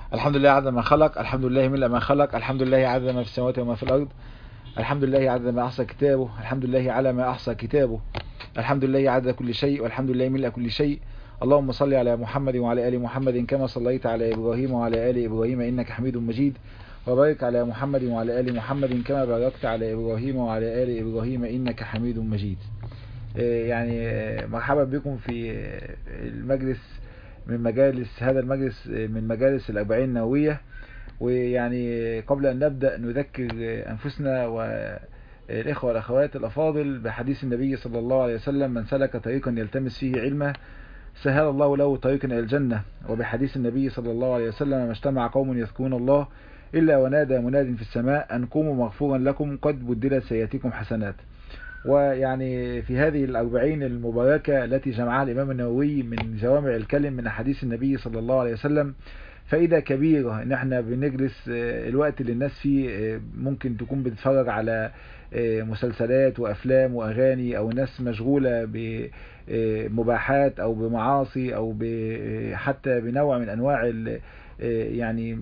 الحمد لله عدد ما خلق الحمد لله ملء ما خلق الحمد لله عدد ما في السماوات وما في الأرض الحمد لله عدد ما أحصى كتابه الحمد لله على ما أحصى كتابه الحمد لله عدد كل شيء والحمد لله ملء كل شيء اللهم صل على محمد وعلى آل محمد كما صليت على إبراهيم وعلى آل إبراهيم إنك حميد مجيد وبارك على محمد وعلى آل محمد كما باركت على إبراهيم وعلى آل إبراهيم إنك حميد مجيد يعني مرحبا بكم في المجلس من مجالس هذا المجلس من مجالس الأربعين النووية ويعني قبل أن نبدأ نذكر أنفسنا والإخوة والأخوات الأفاضل بحديث النبي صلى الله عليه وسلم من سلك طريقا يلتمس فيه علمه سهل الله له طريقا إلى الجنة وبحديث النبي صلى الله عليه وسلم ما اجتمع قوم يذكرون الله إلا ونادى مناد في السماء أن قوموا مغفورا لكم قد بدلت سيئاتكم حسنات ويعني في هذه الأربعين المباركة التي جمعها الإمام النووي من جوامع الكلم من أحاديث النبي صلى الله عليه وسلم فائدة كبيرة ان احنا بنجلس الوقت اللي الناس فيه ممكن تكون بتتفرج على مسلسلات وافلام واغاني او ناس مشغولة بمباحات او بمعاصي او حتى بنوع من انواع يعني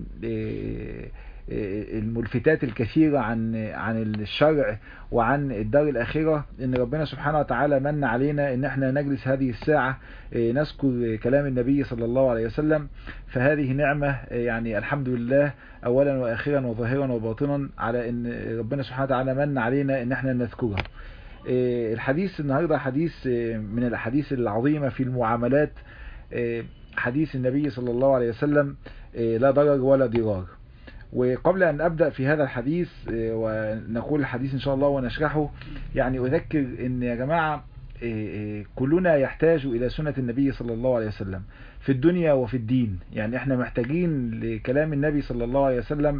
الملفتات الكثيرة عن عن الشرع وعن الدار الآخرة إن ربنا سبحانه وتعالى من علينا إن احنا نجلس هذه الساعة نذكر كلام النبي صلى الله عليه وسلم فهذه نعمة يعني الحمد لله أولا وآخرا وظاهرا وباطنا على إن ربنا سبحانه وتعالى من علينا إن احنا نذكرها الحديث النهاردة حديث من الأحاديث العظيمة في المعاملات حديث النبي صلى الله عليه وسلم لا ضرر ولا ضرار وقبل أن أبدأ في هذا الحديث ونقول الحديث إن شاء الله ونشرحه يعني أذكر أن يا جماعة كلنا يحتاج إلى سنة النبي صلى الله عليه وسلم في الدنيا وفي الدين يعني احنا محتاجين لكلام النبي صلى الله عليه وسلم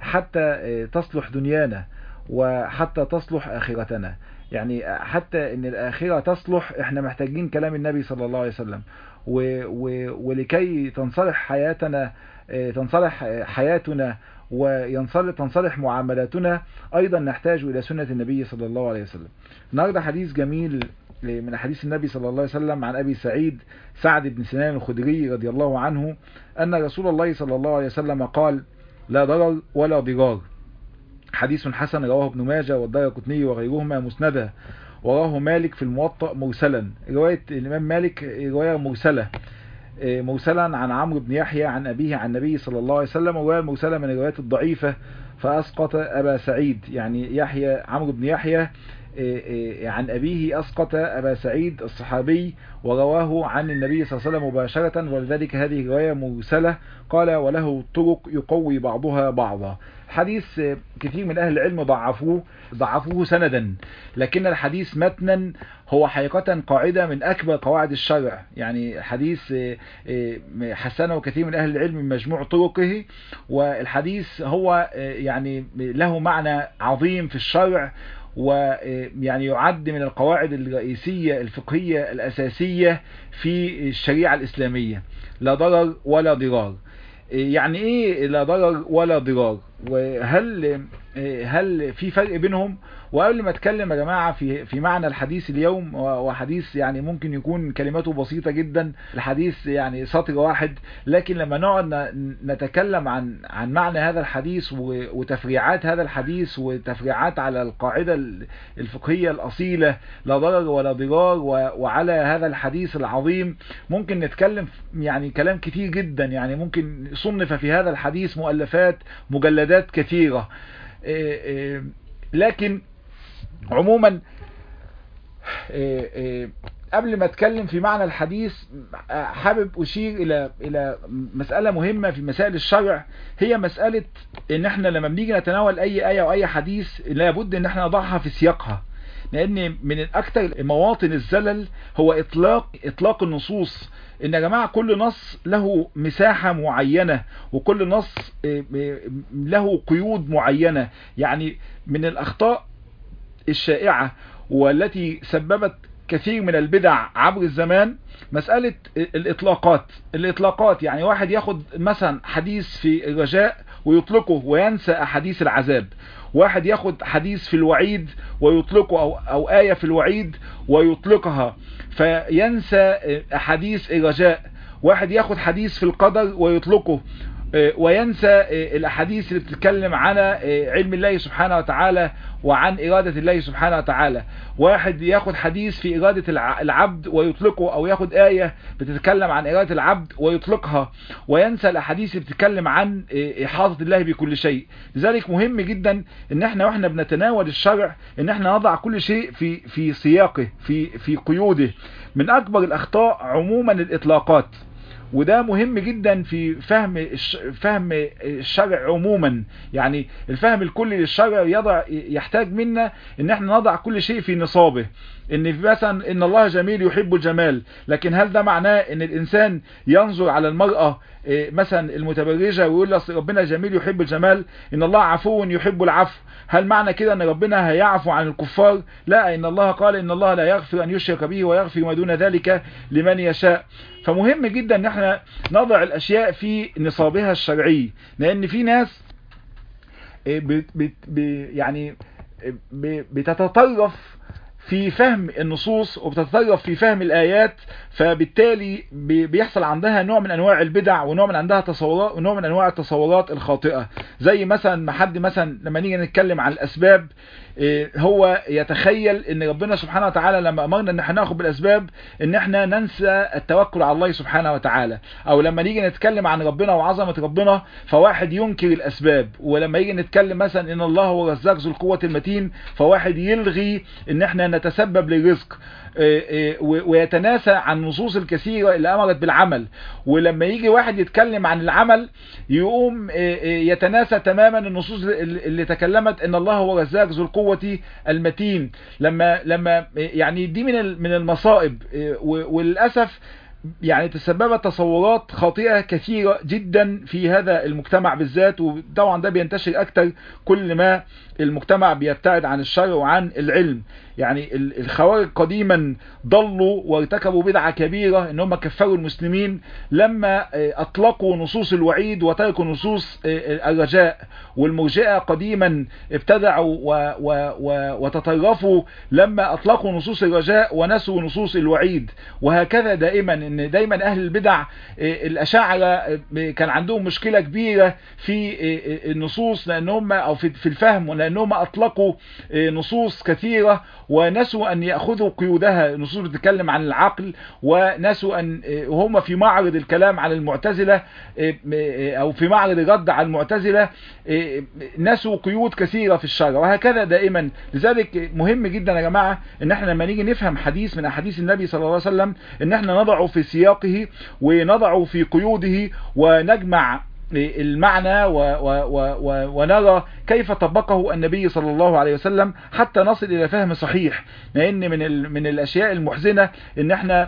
حتى تصلح دنيانا وحتى تصلح آخرتنا يعني حتى ان الآخرة تصلح احنا محتاجين كلام النبي صلى الله عليه وسلم و و ولكي تنصلح حياتنا تنصلح حياتنا وينصلح تنصلح معاملاتنا أيضا نحتاج إلى سنة النبي صلى الله عليه وسلم النهارده حديث جميل من حديث النبي صلى الله عليه وسلم عن أبي سعيد سعد بن سنان الخدري رضي الله عنه أن رسول الله صلى الله عليه وسلم قال لا ضرر ولا ضرار حديث حسن رواه ابن ماجه والدارقطني وغيرهما مسندا وراه مالك في الموطأ مرسلا رواية الإمام مالك رواية مرسلة مرسلا عن عمرو بن يحيى عن أبيه عن النبي صلى الله عليه وسلم ورواية مرسلة من الروايات الضعيفة فأسقط أبا سعيد يعني يحيى عمرو بن يحيى عن أبيه أسقط أبا سعيد الصحابي ورواه عن النبي صلى الله عليه وسلم مباشرة ولذلك هذه رواية مرسلة قال وله طرق يقوي بعضها بعضا حديث كثير من أهل العلم ضعفوه ضعفوه سندا لكن الحديث متنا هو حقيقة قاعدة من أكبر قواعد الشرع يعني حديث حسنه كثير من أهل العلم من مجموع طرقه والحديث هو يعني له معنى عظيم في الشرع ويعني يعد من القواعد الرئيسية الفقهية الأساسية في الشريعة الإسلامية لا ضرر ولا ضرار يعني ايه لا ضرر ولا ضرار وهل هل في فرق بينهم وقبل ما اتكلم يا جماعه في في معنى الحديث اليوم وحديث يعني ممكن يكون كلماته بسيطه جدا الحديث يعني سطر واحد لكن لما نقعد نتكلم عن عن معنى هذا الحديث وتفريعات هذا الحديث وتفريعات على القاعده الفقهيه الاصيله لا ضرر ولا ضرار وعلى هذا الحديث العظيم ممكن نتكلم يعني كلام كتير جدا يعني ممكن صنف في هذا الحديث مؤلفات مجلدات كثيره لكن عموما قبل ما اتكلم في معنى الحديث حابب اشير الى الى مسألة مهمة في مسائل الشرع هي مسألة ان احنا لما بنيجي نتناول اي اية او اي حديث لابد ان احنا نضعها في سياقها لان من اكثر مواطن الزلل هو اطلاق اطلاق النصوص ان يا جماعة كل نص له مساحة معينة وكل نص له قيود معينة يعني من الاخطاء الشائعة والتي سببت كثير من البدع عبر الزمان مسألة الإطلاقات الإطلاقات يعني واحد ياخد مثلا حديث في الرجاء ويطلقه وينسى أحاديث العذاب واحد ياخد حديث في الوعيد ويطلقه أو, أو آية في الوعيد ويطلقها فينسى أحاديث الرجاء واحد ياخد حديث في القدر ويطلقه وينسى الأحاديث اللي بتتكلم عن علم الله سبحانه وتعالى وعن إرادة الله سبحانه وتعالى واحد ياخد حديث في إرادة العبد ويطلقه أو ياخد آية بتتكلم عن إرادة العبد ويطلقها وينسى الأحاديث اللي بتتكلم عن إحاطة الله بكل شيء لذلك مهم جدا إن احنا واحنا بنتناول الشرع إن احنا نضع كل شيء في في سياقه في في قيوده من أكبر الأخطاء عموما الإطلاقات وده مهم جدا في فهم فهم الشرع عموما يعني الفهم الكلي للشرع يضع يحتاج منا ان احنا نضع كل شيء في نصابه ان مثلا ان الله جميل يحب الجمال لكن هل ده معناه ان الانسان ينظر على المرأة مثلا المتبرجة ويقول لها ربنا جميل يحب الجمال ان الله عفو يحب العفو هل معنى كده ان ربنا هيعفو عن الكفار لا ان الله قال ان الله لا يغفر ان يشرك به ويغفر ما دون ذلك لمن يشاء فمهم جدا ان احنا نضع الاشياء في نصابها الشرعي لان في ناس بت بت يعني بتتطرف في فهم النصوص وبتتطرف في فهم الآيات فبالتالي بيحصل عندها نوع من أنواع البدع ونوع من عندها تصورات ونوع من أنواع التصورات الخاطئة زي مثلا ما حد مثلا لما نيجي نتكلم عن الأسباب هو يتخيل ان ربنا سبحانه وتعالى لما امرنا ان احنا ناخد بالاسباب ان احنا ننسى التوكل على الله سبحانه وتعالى او لما نيجي نتكلم عن ربنا وعظمة ربنا فواحد ينكر الاسباب ولما يجي نتكلم مثلا ان الله هو الرزاق ذو القوة المتين فواحد يلغي ان احنا نتسبب للرزق ويتناسى عن النصوص الكثيرة اللي امرت بالعمل ولما يجي واحد يتكلم عن العمل يقوم يتناسى تماما النصوص اللي تكلمت ان الله هو رزاق ذو القوة المتين لما لما يعني دي من من المصائب وللاسف يعني تسببت تصورات خاطئة كثيرة جدا في هذا المجتمع بالذات وطبعا ده بينتشر اكتر كل ما المجتمع بيبتعد عن الشرع وعن العلم يعني الخوارج قديما ضلوا وارتكبوا بدعة كبيرة ان هم كفروا المسلمين لما اطلقوا نصوص الوعيد وتركوا نصوص الرجاء والمرجئة قديما ابتدعوا و و و وتطرفوا لما اطلقوا نصوص الرجاء ونسوا نصوص الوعيد وهكذا دائما ان دايما اهل البدع الاشاعرة كان عندهم مشكلة كبيرة في النصوص لانهم او في الفهم لانهم اطلقوا نصوص كثيرة ونسوا ان يأخذوا قيودها نصوص بتتكلم عن العقل ونسوا ان هم في معرض الكلام عن المعتزلة او في معرض الرد على المعتزلة نسوا قيود كثيرة في الشرع وهكذا دائما لذلك مهم جدا يا جماعة ان احنا لما نيجي نفهم حديث من احاديث النبي صلى الله عليه وسلم ان احنا نضعه في سياقه ونضعه في قيوده ونجمع المعنى و و و و ونرى كيف طبقه النبي صلى الله عليه وسلم حتى نصل الى فهم صحيح لان من من الاشياء المحزنة ان احنا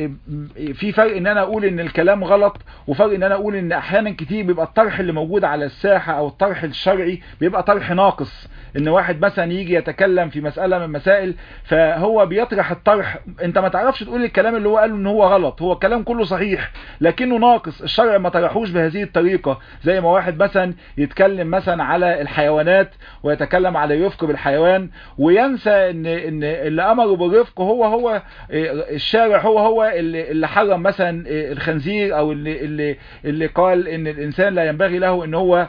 في فرق ان انا اقول ان الكلام غلط وفرق ان انا اقول ان احيانا كتير بيبقى الطرح اللي موجود على الساحة او الطرح الشرعي بيبقى طرح ناقص ان واحد مثلا يجي يتكلم في مسألة من المسائل فهو بيطرح الطرح انت ما تعرفش تقول الكلام اللي هو قاله ان هو غلط هو الكلام كله صحيح لكنه ناقص الشرع ما طرحوش بهذه الطريقة زي ما واحد مثلا يتكلم مثلا على الحيوانات ويتكلم على الرفق بالحيوان وينسى ان ان اللي امره بالرفق هو هو الشارع هو هو اللي, اللي حرم مثلا الخنزير او اللي اللي اللي قال ان الانسان لا ينبغي له ان هو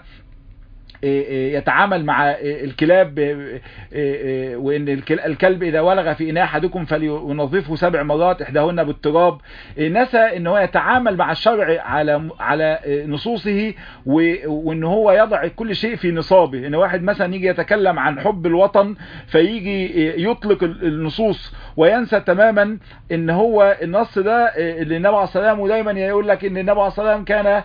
يتعامل مع الكلاب وان الكلب اذا ولغ في اناء احدكم فلينظفه سبع مرات احداهن بالتراب نسى ان هو يتعامل مع الشرع على على نصوصه وان هو يضع كل شيء في نصابه ان واحد مثلا يجي يتكلم عن حب الوطن فيجي يطلق النصوص وينسى تماما ان هو النص ده اللي النبي عليه الصلاه والسلام دايما يقول لك ان النبي عليه الصلاه والسلام كان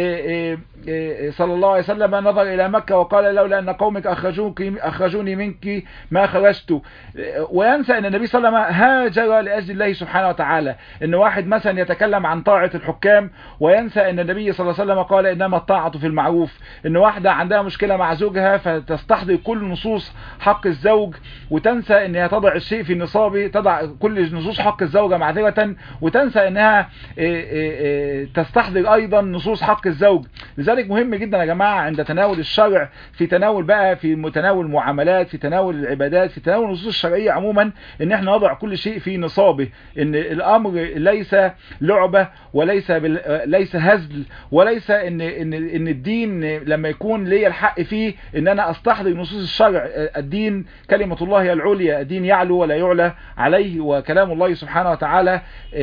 صلى الله عليه وسلم نظر الى مكة وقال لولا ان قومك اخرجوك اخرجوني منك ما خرجت وينسى ان النبي صلى الله عليه وسلم هاجر لاجل الله سبحانه وتعالى ان واحد مثلا يتكلم عن طاعة الحكام وينسى ان النبي صلى الله عليه وسلم قال انما الطاعة في المعروف ان واحدة عندها مشكلة مع زوجها فتستحضر كل نصوص حق الزوج وتنسى انها تضع الشيء في نصابه تضع كل نصوص حق الزوجة معذرة وتنسى انها تستحضر ايضا نصوص حق الزوج لذلك مهم جدا يا جماعة عند تناول الشرع الشرع في تناول بقى في متناول المعاملات في تناول العبادات في تناول النصوص الشرعيه عموما ان احنا نضع كل شيء في نصابه ان الامر ليس لعبه وليس بال... ليس هزل وليس ان ان ان الدين لما يكون لي الحق فيه ان انا استحضر نصوص الشرع الدين كلمه الله هي العليا الدين يعلو ولا يعلى عليه وكلام الله سبحانه وتعالى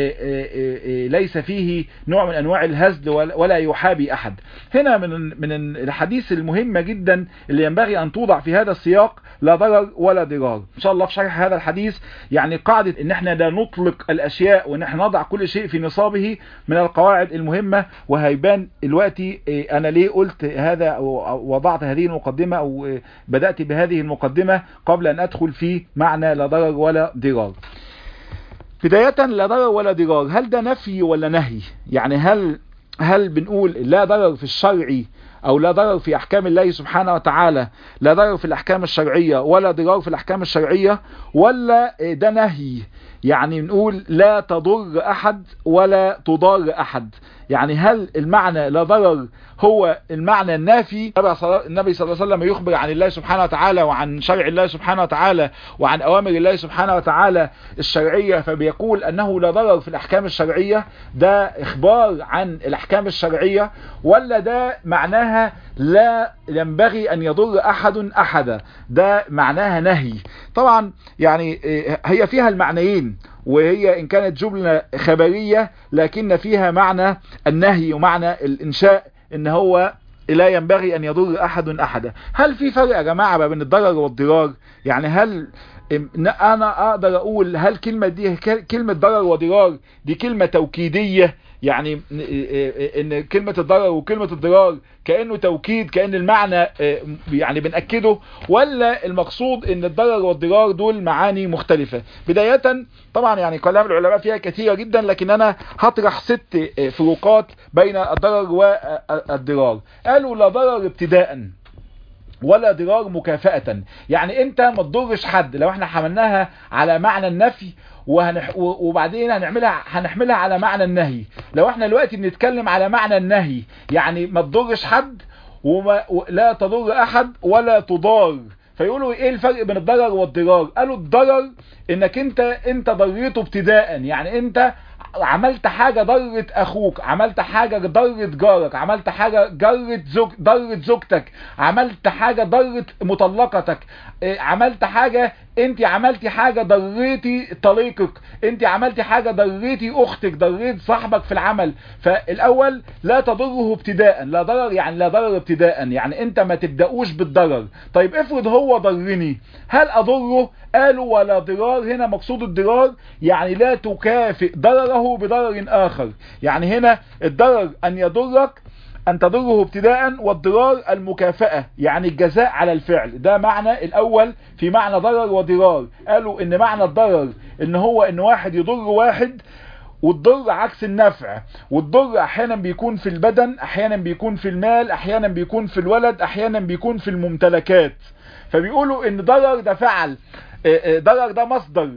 ليس فيه نوع من انواع الهزل ولا يحابي احد هنا من من الحديث المهمه جدا اللي ينبغي ان توضع في هذا السياق لا ضرر ولا ضرار ان شاء الله في شرح هذا الحديث يعني قاعده ان احنا لا نطلق الاشياء وان احنا نضع كل شيء في نصابه من القواعد المهمه وهيبان دلوقتي انا ليه قلت هذا او وضعت هذه المقدمه او بدات بهذه المقدمه قبل ان ادخل في معنى لا ضرر ولا ضرار بداية لا ضرر ولا ضرار هل ده نفي ولا نهي يعني هل هل بنقول لا ضرر في الشرع او لا ضرر في احكام الله سبحانه وتعالى لا ضرر في الاحكام الشرعية ولا ضرار في الاحكام الشرعية ولا ده نهي يعني نقول لا تضر احد ولا تضار احد يعني هل المعنى لا ضرر هو المعنى النافي النبي صلى الله عليه وسلم يخبر عن الله سبحانه وتعالى وعن شرع الله سبحانه وتعالى وعن أوامر الله سبحانه وتعالى الشرعية فبيقول أنه لا ضرر في الأحكام الشرعية ده إخبار عن الأحكام الشرعية ولا ده معناها لا ينبغي أن يضر أحد أحدا ده معناها نهي طبعا يعني هي فيها المعنيين وهي إن كانت جملة خبرية لكن فيها معنى النهي ومعنى الإنشاء إن هو لا ينبغي أن يضر أحد أحدا هل في فرق يا جماعة بين الضرر والضرار يعني هل أنا أقدر أقول هل كلمة دي كلمة ضرر وضرار دي كلمة توكيدية يعني ان كلمة الضرر وكلمة الضرار كأنه توكيد كأن المعنى يعني بنأكده ولا المقصود ان الضرر والضرار دول معاني مختلفة بداية طبعا يعني كلام العلماء فيها كثيرة جدا لكن انا هطرح ست فروقات بين الضرر والضرار قالوا لا ضرر ابتداء ولا ضرار مكافأة يعني انت ما تضرش حد لو احنا حملناها على معنى النفي وهنح... وبعدين هنعملها هنحملها على معنى النهي لو احنا دلوقتي بنتكلم على معنى النهي يعني ما تضرش حد وما... لا تضر احد ولا تضار فيقولوا ايه الفرق بين الضرر والضرار قالوا الضرر انك انت انت ضريته ابتداء يعني انت عملت حاجة ضرت اخوك عملت حاجة ضرت جارك عملت حاجة جرت زوج ضرت زوجتك عملت حاجة ضرت مطلقتك عملت حاجة انت عملتي حاجة ضريتي طليقك انت عملتي حاجة ضريتي اختك ضريت صاحبك في العمل فالاول لا تضره ابتداء لا ضرر يعني لا ضرر ابتداء يعني انت ما تبدأوش بالضرر طيب افرض هو ضرني هل اضره قالوا ولا ضرار هنا مقصود الضرار يعني لا تكافئ ضرره بضرر اخر يعني هنا الضرر ان يضرك أن تضره ابتداء والضرار المكافأة يعني الجزاء على الفعل ده معنى الأول في معنى ضرر وضرار قالوا إن معنى الضرر إن هو إن واحد يضر واحد والضر عكس النفع والضر احيانا بيكون في البدن احيانا بيكون في المال احيانا بيكون في الولد احيانا بيكون في الممتلكات فبيقولوا ان ضرر ده فعل ضرر ده مصدر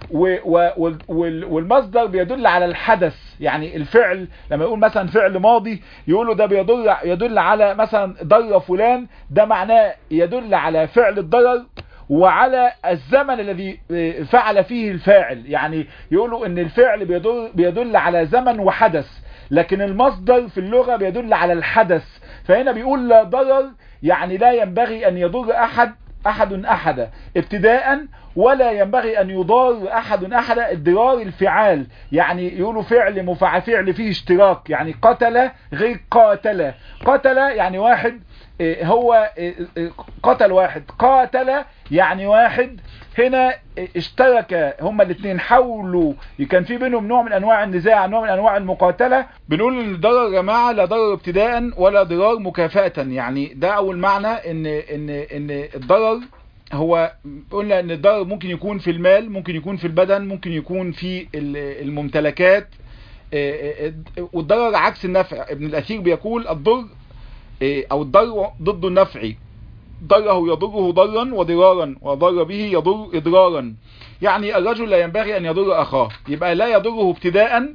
والمصدر بيدل على الحدث يعني الفعل لما يقول مثلا فعل ماضي يقولوا ده بيدل يدل على مثلا ضر فلان ده معناه يدل على فعل الضرر وعلى الزمن الذي فعل فيه الفاعل يعني يقولوا ان الفعل بيدل, بيدل على زمن وحدث لكن المصدر في اللغة بيدل على الحدث فهنا بيقول لا ضرر يعني لا ينبغي ان يضر احد احد احدا ابتداء ولا ينبغي ان يضار احد احدا الضرار الفعال يعني يقولوا فعل مفعل فعل فيه اشتراك يعني قتل غير قاتل قتل يعني واحد هو قتل واحد قاتل يعني واحد هنا اشترك هما الاثنين حاولوا كان في بينهم نوع من انواع النزاع نوع من انواع المقاتلة بنقول ان الضرر يا جماعة لا ضرر ابتداء ولا ضرار مكافأة يعني ده اول معنى ان ان ان الضرر هو قلنا ان الضرر ممكن يكون في المال ممكن يكون في البدن ممكن يكون في الممتلكات والضرر عكس النفع ابن الاثير بيقول الضر او الضر ضد النفع ضره يضره ضرا وضرارا وضر به يضر اضرارا يعني الرجل لا ينبغي ان يضر اخاه يبقى لا يضره ابتداء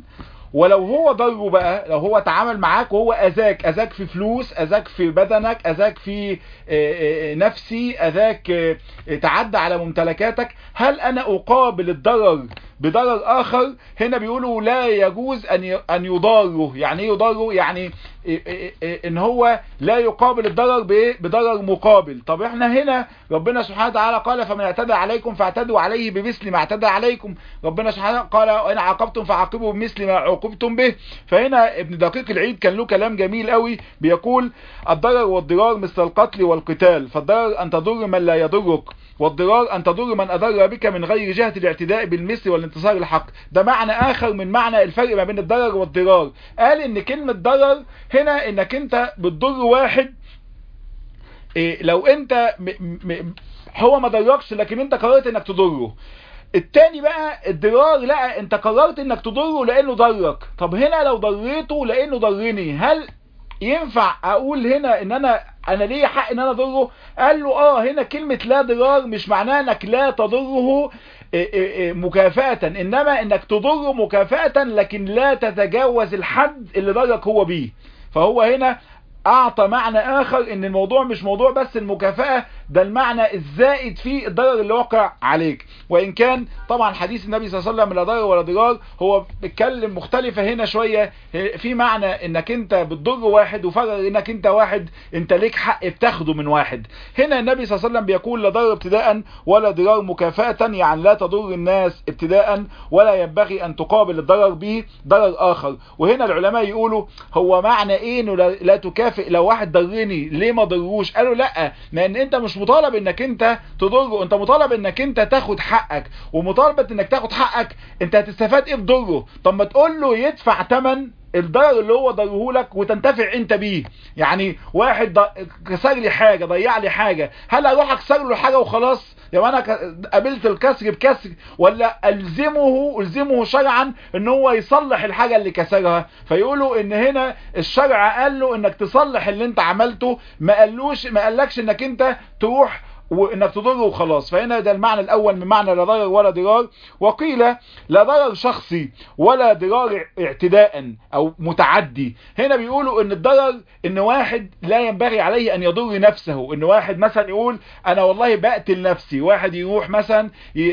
ولو هو ضره بقى لو هو تعامل معاك وهو اذاك اذاك في فلوس اذاك في بدنك اذاك في نفسي اذاك تعدى على ممتلكاتك هل انا اقابل الضرر بضرر اخر هنا بيقولوا لا يجوز ان ان يضاره يعني ايه يضاره يعني ان هو لا يقابل الضرر بضرر مقابل طب احنا هنا ربنا سبحانه وتعالى قال فمن اعتدى عليكم فاعتدوا عليه بمثل ما اعتدى عليكم ربنا سبحانه قال ان عاقبتم فعاقبوا بمثل ما عوقبتم به فهنا ابن دقيق العيد كان له كلام جميل قوي بيقول الضرر والضرار مثل القتل والقتال فالضرر ان تضر من لا يضرك والضرار ان تضر من اضر بك من غير جهة الاعتداء بالمثل والانتصار الحق ده معنى اخر من معنى الفرق ما بين الضرر والضرار قال ان كلمة ضرر هنا انك انت بتضر واحد إيه لو انت م م هو ما ضركش لكن انت قررت انك تضره التاني بقى الضرار لا انت قررت انك تضره لانه ضرك طب هنا لو ضريته لانه ضرني هل ينفع اقول هنا ان انا انا ليه حق ان انا اضره قال له اه هنا كلمة لا ضرار مش معناها انك لا تضره مكافأة انما انك تضره مكافأة لكن لا تتجاوز الحد اللي ضرك هو بيه فهو هنا اعطى معنى اخر ان الموضوع مش موضوع بس المكافأة ده المعنى الزائد في الضرر اللي وقع عليك وان كان طبعا حديث النبي صلى الله عليه وسلم لا ضرر ولا ضرار هو بيتكلم مختلفة هنا شوية في معنى انك انت بتضر واحد وفرق انك انت واحد انت ليك حق بتاخده من واحد هنا النبي صلى الله عليه وسلم بيقول لا ضرر ابتداء ولا ضرار مكافأة يعني لا تضر الناس ابتداء ولا ينبغي ان تقابل الضرر به ضرر اخر وهنا العلماء يقولوا هو معنى ايه انه لا تكافئ لو واحد ضرني ليه ما ضروش قالوا لا لان انت مش مطالب انك انت تضره انت مطالب انك انت تاخد حقك ومطالبة انك تاخد حقك انت هتستفاد ايه بضره طب ما تقول له يدفع تمن الضرر اللي هو ضره لك وتنتفع انت بيه يعني واحد كسر لي حاجة ضيع لي حاجة هل اروح اكسر له حاجة وخلاص يبقى انا قابلت الكسر بكسر ولا الزمه الزمه شرعا ان هو يصلح الحاجة اللي كسرها فيقولوا ان هنا الشرع قال له انك تصلح اللي انت عملته ما قالوش ما قالكش انك انت تروح وانك تضره وخلاص فهنا ده المعنى الاول من معنى لا ضرر ولا ضرار وقيل لا ضرر شخصي ولا ضرار اعتداء او متعدي هنا بيقولوا ان الضرر ان واحد لا ينبغي عليه ان يضر نفسه ان واحد مثلا يقول انا والله بقتل نفسي واحد يروح مثلا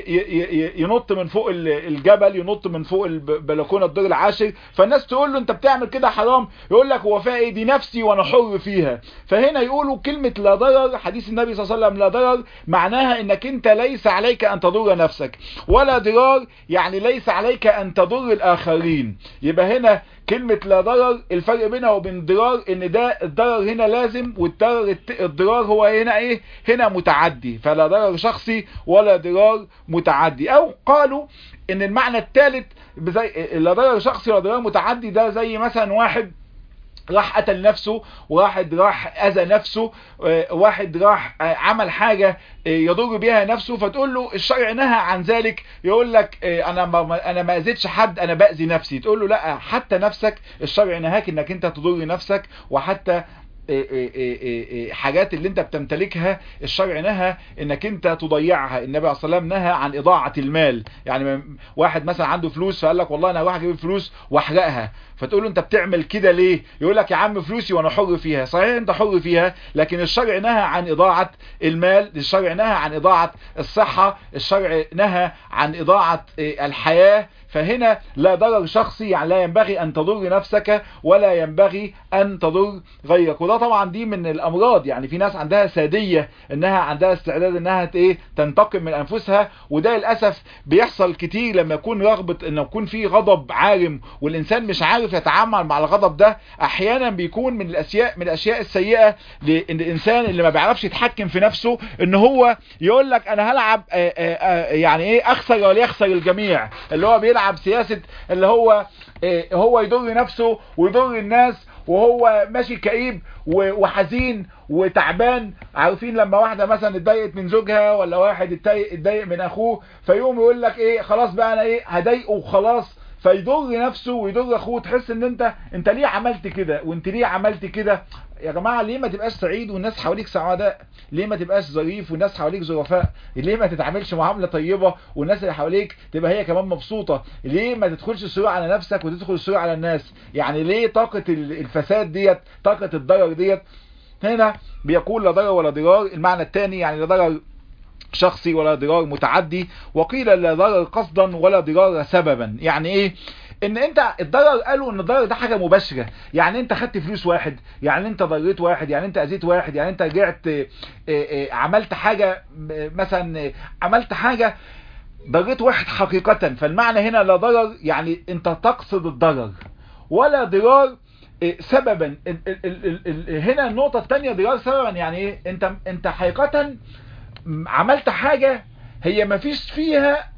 ينط من فوق الجبل ينط من فوق البلكونه الدور العاشر فالناس تقول له انت بتعمل كده حرام يقول لك هو فيها ايه دي نفسي وانا حر فيها فهنا يقولوا كلمة لا ضرر حديث النبي صلى الله عليه وسلم لا ضرر معناها انك انت ليس عليك ان تضر نفسك ولا ضرار يعني ليس عليك ان تضر الاخرين يبقى هنا كلمة لا ضرر الفرق بينها وبين ضرار ان ده الضرر هنا لازم والضرر الضرار هو هنا ايه هنا متعدي فلا ضرر شخصي ولا ضرار متعدي او قالوا ان المعنى الثالث لا ضرر شخصي ولا ضرار متعدي ده زي مثلا واحد راح قتل نفسه واحد راح اذى نفسه واحد راح عمل حاجة يضر بيها نفسه فتقول له الشرع نهى عن ذلك يقول لك انا ما انا ما اذيتش حد انا باذي نفسي تقول له لا حتى نفسك الشرع نهاك انك انت تضر نفسك وحتى حاجات اللي انت بتمتلكها الشرع نهى انك انت تضيعها النبي عليه الصلاه والسلام نهى عن اضاعه المال يعني واحد مثلا عنده فلوس فقال لك والله انا هروح اجيب الفلوس واحرقها فتقول له انت بتعمل كده ليه يقول لك يا عم فلوسي وانا حر فيها صحيح انت حر فيها لكن الشرع نهى عن اضاعه المال الشرع نهى عن اضاعه الصحه الشرع نهى عن اضاعه الحياه فهنا لا ضرر شخصي يعني لا ينبغي ان تضر نفسك ولا ينبغي ان تضر غيرك وده طبعا دي من الامراض يعني في ناس عندها سادية انها عندها استعداد انها ايه تنتقم من انفسها وده للاسف بيحصل كتير لما يكون رغبة ان يكون في غضب عارم والانسان مش عارف يتعامل مع الغضب ده احيانا بيكون من الاشياء من الاشياء السيئة لان الانسان اللي ما بيعرفش يتحكم في نفسه ان هو يقول لك انا هلعب آآ آآ يعني ايه اخسر ولا يخسر الجميع اللي هو بيلعب سياسة اللي هو إيه هو يضر نفسه ويضر الناس وهو ماشي كئيب وحزين وتعبان عارفين لما واحدة مثلا اتضايقت من زوجها ولا واحد اتضايق من اخوه فيقوم يقول لك ايه خلاص بقى انا ايه هضايقه وخلاص فيضر نفسه ويضر اخوه تحس ان انت انت ليه عملت كده وانت ليه عملت كده يا جماعة ليه ما تبقاش سعيد والناس حواليك سعداء ليه ما تبقاش ظريف والناس حواليك ظرفاء ليه ما تتعاملش معاملة طيبة والناس اللي حواليك تبقى هي كمان مبسوطة ليه ما تدخلش السرور على نفسك وتدخل السرور على الناس يعني ليه طاقة الفساد ديت طاقة الضرر ديت هنا بيقول لا ضرر ولا ضرار المعنى الثاني يعني لا ضرر شخصي ولا ضرار متعدي وقيل لا ضرر قصدا ولا ضرار سببا يعني ايه ان انت الضرر قالوا ان الضرر ده حاجة مباشرة يعني انت خدت فلوس واحد يعني انت ضريت واحد يعني انت اذيت واحد يعني انت رجعت عملت حاجة مثلا عملت حاجة ضريت واحد حقيقة فالمعنى هنا لا ضرر يعني انت تقصد الضرر ولا ضرار سببا هنا النقطة الثانية ضرار سببا يعني ايه انت انت حقيقة عملت حاجة هي ما فيش فيها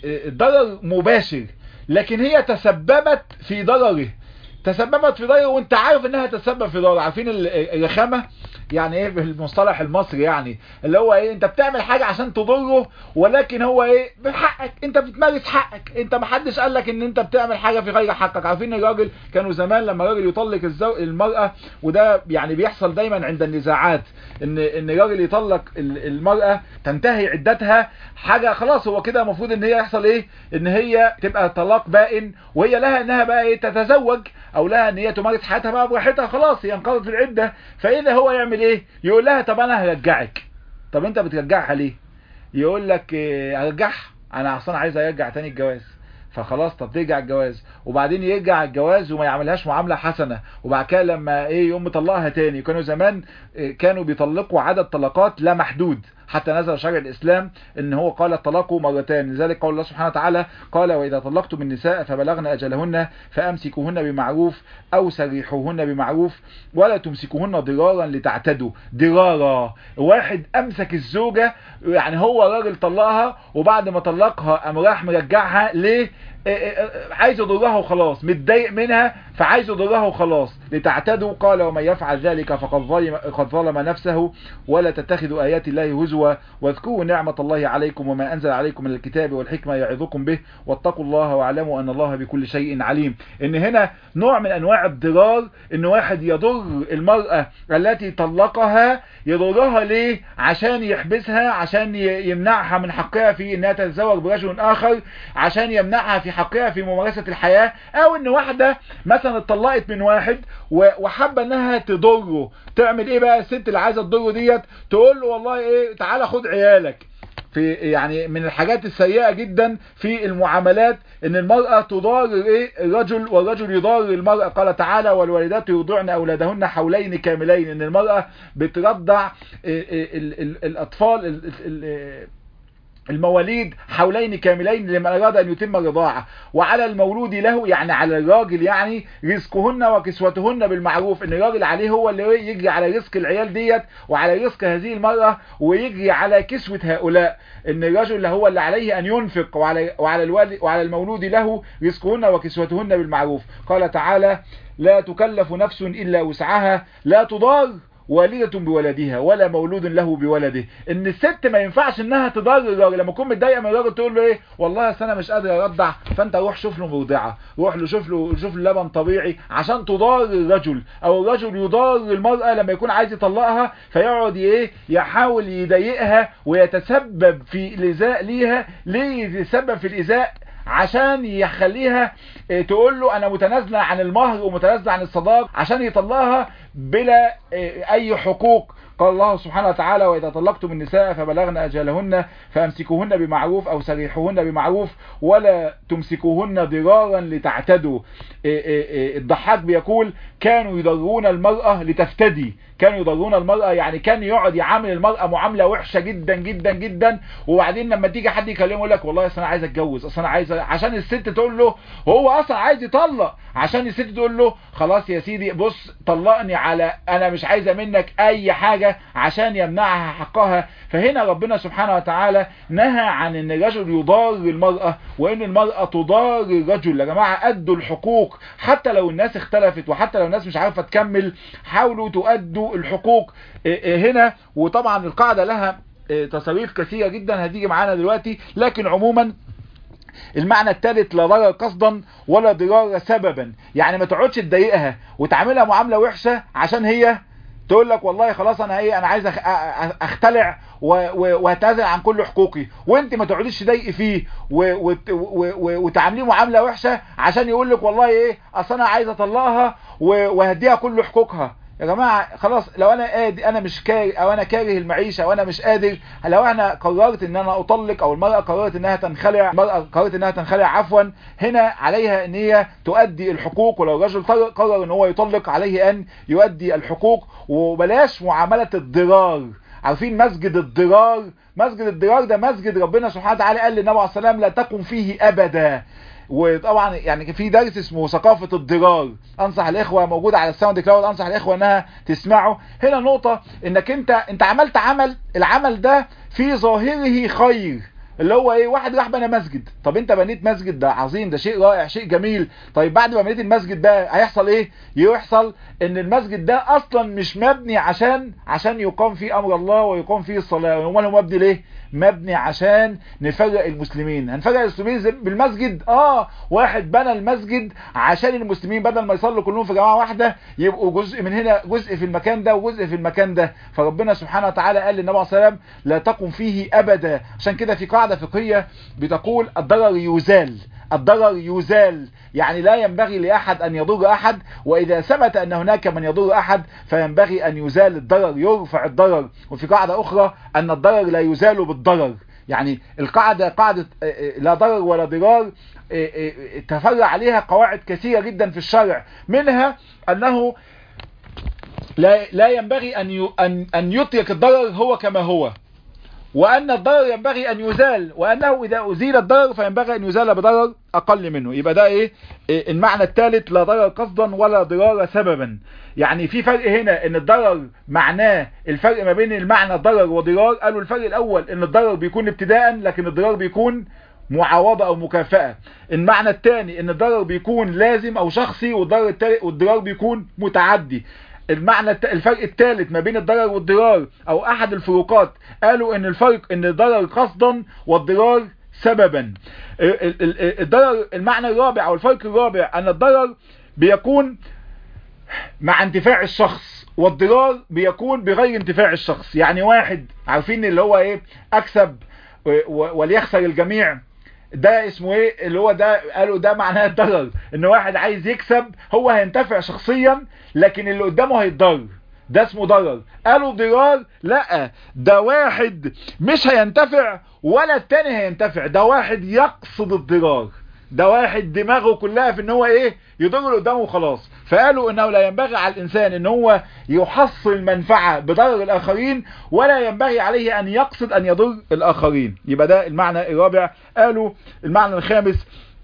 ضرر مباشر لكن هي تسببت في ضرره تسببت في ضرره وانت عارف انها تسبب في ضرره عارفين الرخامة يعني ايه بالمصطلح المصري يعني اللي هو ايه انت بتعمل حاجة عشان تضره ولكن هو ايه بحقك انت بتمارس حقك انت ما حدش قال لك ان انت بتعمل حاجة في غير حقك عارفين الراجل كانوا زمان لما الراجل يطلق الزو... المرأة وده يعني بيحصل دايما عند النزاعات ان ان الراجل يطلق المرأة تنتهي عدتها حاجة خلاص هو كده المفروض ان هي يحصل ايه ان هي تبقى طلاق بائن وهي لها انها بقى ايه تتزوج او لها ان هي تمارس حياتها بقى براحتها خلاص هي انقضت العدة فاذا هو يعمل ايه يقول لها طب انا هرجعك طب انت بترجعها ليه يقول لك إيه ارجعها انا اصلا عايز ارجع تاني الجواز فخلاص طب ترجع الجواز وبعدين يرجع الجواز وما يعملهاش معاملة حسنة وبعد كده لما ايه يقوم مطلقها تاني كانوا زمان إيه كانوا بيطلقوا عدد طلقات لا محدود حتى نزل شرع الإسلام ان هو قال الطلاق مرتين لذلك قول الله سبحانه وتعالى قال وإذا طلقتم النساء فبلغن أجلهن فأمسكوهن بمعروف أو سريحوهن بمعروف ولا تمسكوهن ضرارا لتعتدوا ضرارا واحد أمسك الزوجة يعني هو راجل طلقها وبعد ما طلقها قام راح مرجعها ليه عايز يضرها وخلاص متضايق منها فعايز يضرها وخلاص لتعتدوا قال ومن يفعل ذلك فقد ظلم, قد ظلم نفسه ولا تتخذوا آيات الله هزوا واذكروا نعمة الله عليكم وما أنزل عليكم من الكتاب والحكمة يعظكم به واتقوا الله واعلموا أن الله بكل شيء عليم إن هنا نوع من أنواع الضرار إن واحد يضر المرأة التي طلقها يضرها ليه عشان يحبسها عشان يمنعها من حقها في انها تتزوج برجل اخر عشان يمنعها في حقها في ممارسة الحياة او ان واحدة مثلا اتطلقت من واحد وحابة انها تضره تعمل ايه بقى الست اللي عايزة تضره ديت تقول له والله ايه تعالى خد عيالك في يعني من الحاجات السيئة جدا في المعاملات ان المرأة تضار ايه الرجل والرجل يضار المرأة قال تعالى والوالدات يرضعن اولادهن حولين كاملين ان المرأة بترضع الاطفال المواليد حولين كاملين لمن أراد أن يتم الرضاعة وعلى المولود له يعني على الراجل يعني رزقهن وكسوتهن بالمعروف ان الراجل عليه هو اللي يجري على رزق العيال ديت وعلى رزق هذه المرأة ويجري على كسوة هؤلاء ان الرجل هو اللي عليه ان ينفق وعلى, وعلى, الوالد وعلى المولود له رزقهن وكسوتهن بالمعروف قال تعالى لا تكلف نفس إلا وسعها لا تضار والدة بولدها ولا مولود له بولده ان الست ما ينفعش انها تضر الراجل لما تكون متضايقه من الراجل تقول له ايه والله انا مش قادر ارضع فانت روح شوف له مرضعه روح له شوف له شوف له لبن طبيعي عشان تضار الرجل او الرجل يضار المراه لما يكون عايز يطلقها فيقعد ايه يحاول يضايقها ويتسبب في الايذاء ليها ليه يتسبب في الايذاء عشان يخليها تقول له انا متنازله عن المهر ومتنازله عن الصداق عشان يطلقها بلا اي حقوق قال الله سبحانه وتعالى وإذا طلقتم النساء فبلغن أجلهن فأمسكوهن بمعروف أو سريحوهن بمعروف ولا تمسكوهن ضرارا لتعتدوا الضحاك بيقول كانوا يضرون المرأة لتفتدي كانوا يضرون المرأة يعني كان يقعد يعامل المرأة معاملة وحشة جدا جدا جدا وبعدين لما تيجي حد يكلمه يقول لك والله اصل انا عايز اتجوز اصل انا عايز عشان الست تقول له هو اصلا عايز يطلق عشان الست تقول له خلاص يا سيدي بص طلقني على انا مش عايزة منك اي حاجة عشان يمنعها حقها فهنا ربنا سبحانه وتعالى نهى عن ان الرجل يضار المرأة وان المرأة تضار الرجل يا جماعة ادوا الحقوق حتى لو الناس اختلفت وحتى لو الناس مش عارفة تكمل حاولوا تؤدوا الحقوق هنا وطبعا القاعدة لها تصاريف كثيرة جدا هتيجي معانا دلوقتي لكن عموما المعنى الثالث لا ضرر قصدا ولا ضرار سببا يعني ما تقعدش تضايقها وتعاملها معاملة وحشة عشان هي تقول لك والله خلاص انا ايه انا عايز أخ- أ- اختلع و- و- واتنازل عن كل حقوقي وانت ما تقعديش تضايقي فيه و- وت- و- و- وتعامليه معامله وحشه عشان يقول لك والله ايه اصل انا عايز اطلقها و- وهديها كل حقوقها يا جماعة خلاص لو انا قادر انا مش كاره او انا كاره المعيشة او انا مش قادر لو انا قررت ان انا اطلق او المرأة قررت انها تنخلع المرأة قررت انها تنخلع عفوا هنا عليها ان هي تؤدي الحقوق ولو الرجل قرر- قرر ان هو يطلق عليه ان يؤدي الحقوق وبلاش معاملة الضرار عارفين مسجد الضرار مسجد الضرار ده مسجد ربنا سبحانه وتعالى قال للنبي عليه الصلاة والسلام لا تقم فيه ابدا وطبعا يعني في درس اسمه ثقافة الضرار انصح الاخوة موجودة على الساوند كلاود انصح الاخوة انها تسمعه هنا نقطة انك انت انت عملت عمل العمل ده في ظاهره خير اللي هو ايه واحد راح بنى مسجد طب انت بنيت مسجد ده عظيم ده شيء رائع شيء جميل طيب بعد ما بنيت المسجد ده هيحصل ايه يحصل ان المسجد ده اصلا مش مبني عشان عشان يقام فيه امر الله ويقام فيه الصلاة امال هو مبني ليه مبني عشان نفرق المسلمين هنفرق المسلمين زي- بالمسجد اه واحد بنى المسجد عشان المسلمين بدل ما يصلوا كلهم في جماعة واحدة يبقوا جزء من هنا جزء في المكان ده وجزء في المكان ده فربنا سبحانه وتعالى قال للنبي عليه الصلاة والسلام لا تقم فيه ابدا عشان كده في قاعدة فقهية بتقول الضرر يزال الضرر يزال يعني لا ينبغي لأحد أن يضر أحد وإذا ثبت أن هناك من يضر أحد فينبغي أن يزال الضرر يرفع الضرر وفي قاعدة أخرى أن الضرر لا يزال بالضرر يعني القاعدة قاعدة آه، آه، لا ضرر ولا ضرار آه، آه، آه، تفرع عليها قواعد كثيرة جدا في الشرع منها أنه لا لا ينبغي أن ي- أن أن يترك الضرر هو كما هو وأن الضرر ينبغي أن يزال وأنه إذا أزيل الضرر فينبغي أن يزال بضرر أقل منه يبقى ده إيه إيه المعنى الثالث لا ضرر قصدا ولا ضرار سببا يعني في فرق هنا ان الضرر معناه الفرق ما بين المعنى ضرر وضرار قالوا الفرق الأول ان الضرر بيكون ابتداء لكن الضرار بيكون معاوضة او مكافأة المعنى الثاني ان الضرر بيكون لازم او شخصي والضرر التالت والضرار بيكون متعدي المعنى الت- الفرق الثالث ما بين الضرر والضرار او احد الفروقات قالوا ان الفرق ان الضرر قصدا والضرار سببا ال- ال- ال- الضرر المعنى الرابع او الفرق الرابع ان الضرر بيكون مع انتفاع الشخص والضرار بيكون بغير انتفاع الشخص يعني واحد عارفين اللي هو ايه اكسب و- و- وليخسر الجميع ده اسمه ايه اللي هو ده قالوا ده معناه الضرر ان واحد عايز يكسب هو هينتفع شخصيا لكن اللي قدامه هيتضرر ده اسمه ضرر قالوا ضرار لا ده واحد مش هينتفع ولا التاني هينتفع ده واحد يقصد الضرار ده واحد دماغه كلها في ان هو ايه يضر اللي قدامه وخلاص فقالوا انه لا ينبغي على الانسان ان هو يحصل منفعة بضرر الاخرين ولا ينبغي عليه ان يقصد ان يضر الاخرين يبقى ده المعنى الرابع قالوا المعنى الخامس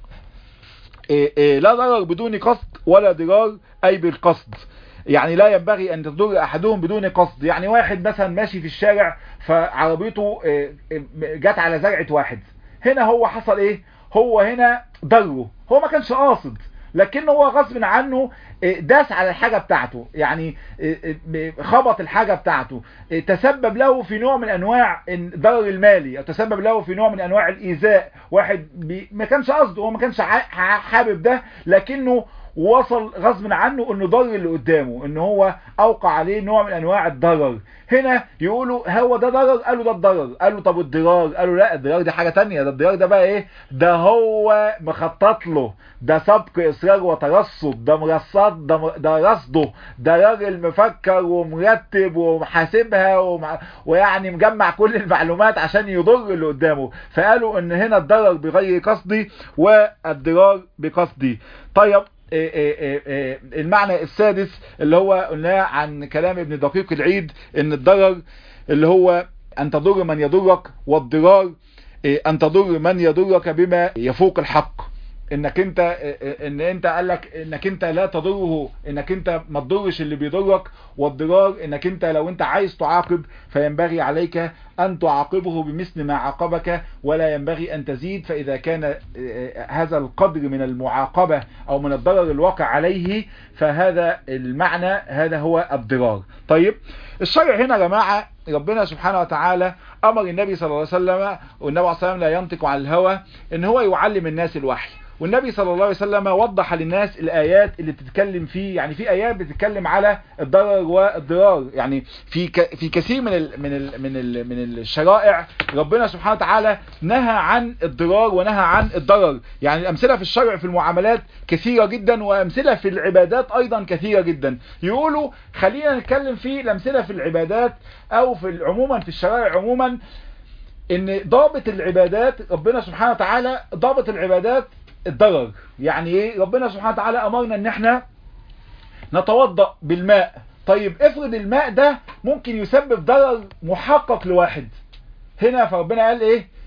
إيه إيه لا ضرر بدون قصد ولا ضرار اي بالقصد يعني لا ينبغي ان تضر احدهم بدون قصد يعني واحد مثلا ماشي في الشارع فعربيته إيه، إيه، جت على زرعة واحد هنا هو حصل ايه هو هنا ضره هو ما كانش قاصد لكنه هو غصب عنه إيه، داس على الحاجة بتاعته يعني إيه، إيه، خبط الحاجة بتاعته إيه، تسبب له في نوع من انواع الضرر المالي او تسبب له في نوع من انواع الايذاء واحد بي ما كانش قصده هو ما كانش ع- ع- حابب ده لكنه وصل غصب عنه انه ضر اللي قدامه ان هو اوقع عليه نوع من انواع الضرر هنا يقولوا هو ده ضرر قالوا ده الضرر قالوا طب الضرار قالوا لا الضرار دي حاجة تانية ده الضرار ده بقى ايه ده هو مخطط له ده سبق اصرار وترصد ده مرصد ده, م- ده رصده ده راجل مفكر ومرتب ومحاسبها ومع ويعني مجمع كل المعلومات عشان يضر اللي قدامه فقالوا ان هنا الضرر بغير قصدي والضرار بقصدي طيب إيه إيه إيه إيه المعنى السادس اللي هو قلناه عن كلام ابن دقيق العيد ان الضرر اللي هو ان تضر من يضرك والضرار إيه ان تضر من يضرك بما يفوق الحق انك انت ان انت قال لك انك انت لا تضره انك انت ما تضرش اللي بيضرك والضرار انك انت لو انت عايز تعاقب فينبغي عليك ان تعاقبه بمثل ما عاقبك ولا ينبغي ان تزيد فاذا كان هذا القدر من المعاقبة او من الضرر الواقع عليه فهذا المعنى هذا هو الضرار طيب الشرع هنا يا جماعة ربنا سبحانه وتعالى امر النبي صلى الله عليه وسلم والنبي صلى الله عليه وسلم لا ينطق عن الهوى ان هو يعلم الناس الوحي والنبي صلى الله عليه وسلم وضح للناس الآيات اللي بتتكلم فيه يعني في آيات بتتكلم على الضرر والضرار يعني في في كثير من ال من ال من ال من الشرائع ربنا سبحانه وتعالى نهى عن الضرار ونهى عن الضرر يعني الأمثلة في الشرع في المعاملات كثيرة جدا وأمثلة في العبادات أيضا كثيرة جدا يقولوا خلينا نتكلم في الأمثلة في العبادات أو في عموما في الشرائع عموما ان ضابط العبادات ربنا سبحانه وتعالى ضابط العبادات الضرر يعني ايه ربنا سبحانه وتعالى امرنا ان احنا نتوضأ بالماء طيب افرض الماء ده ممكن يسبب ضرر محقق لواحد هنا فربنا قال ايه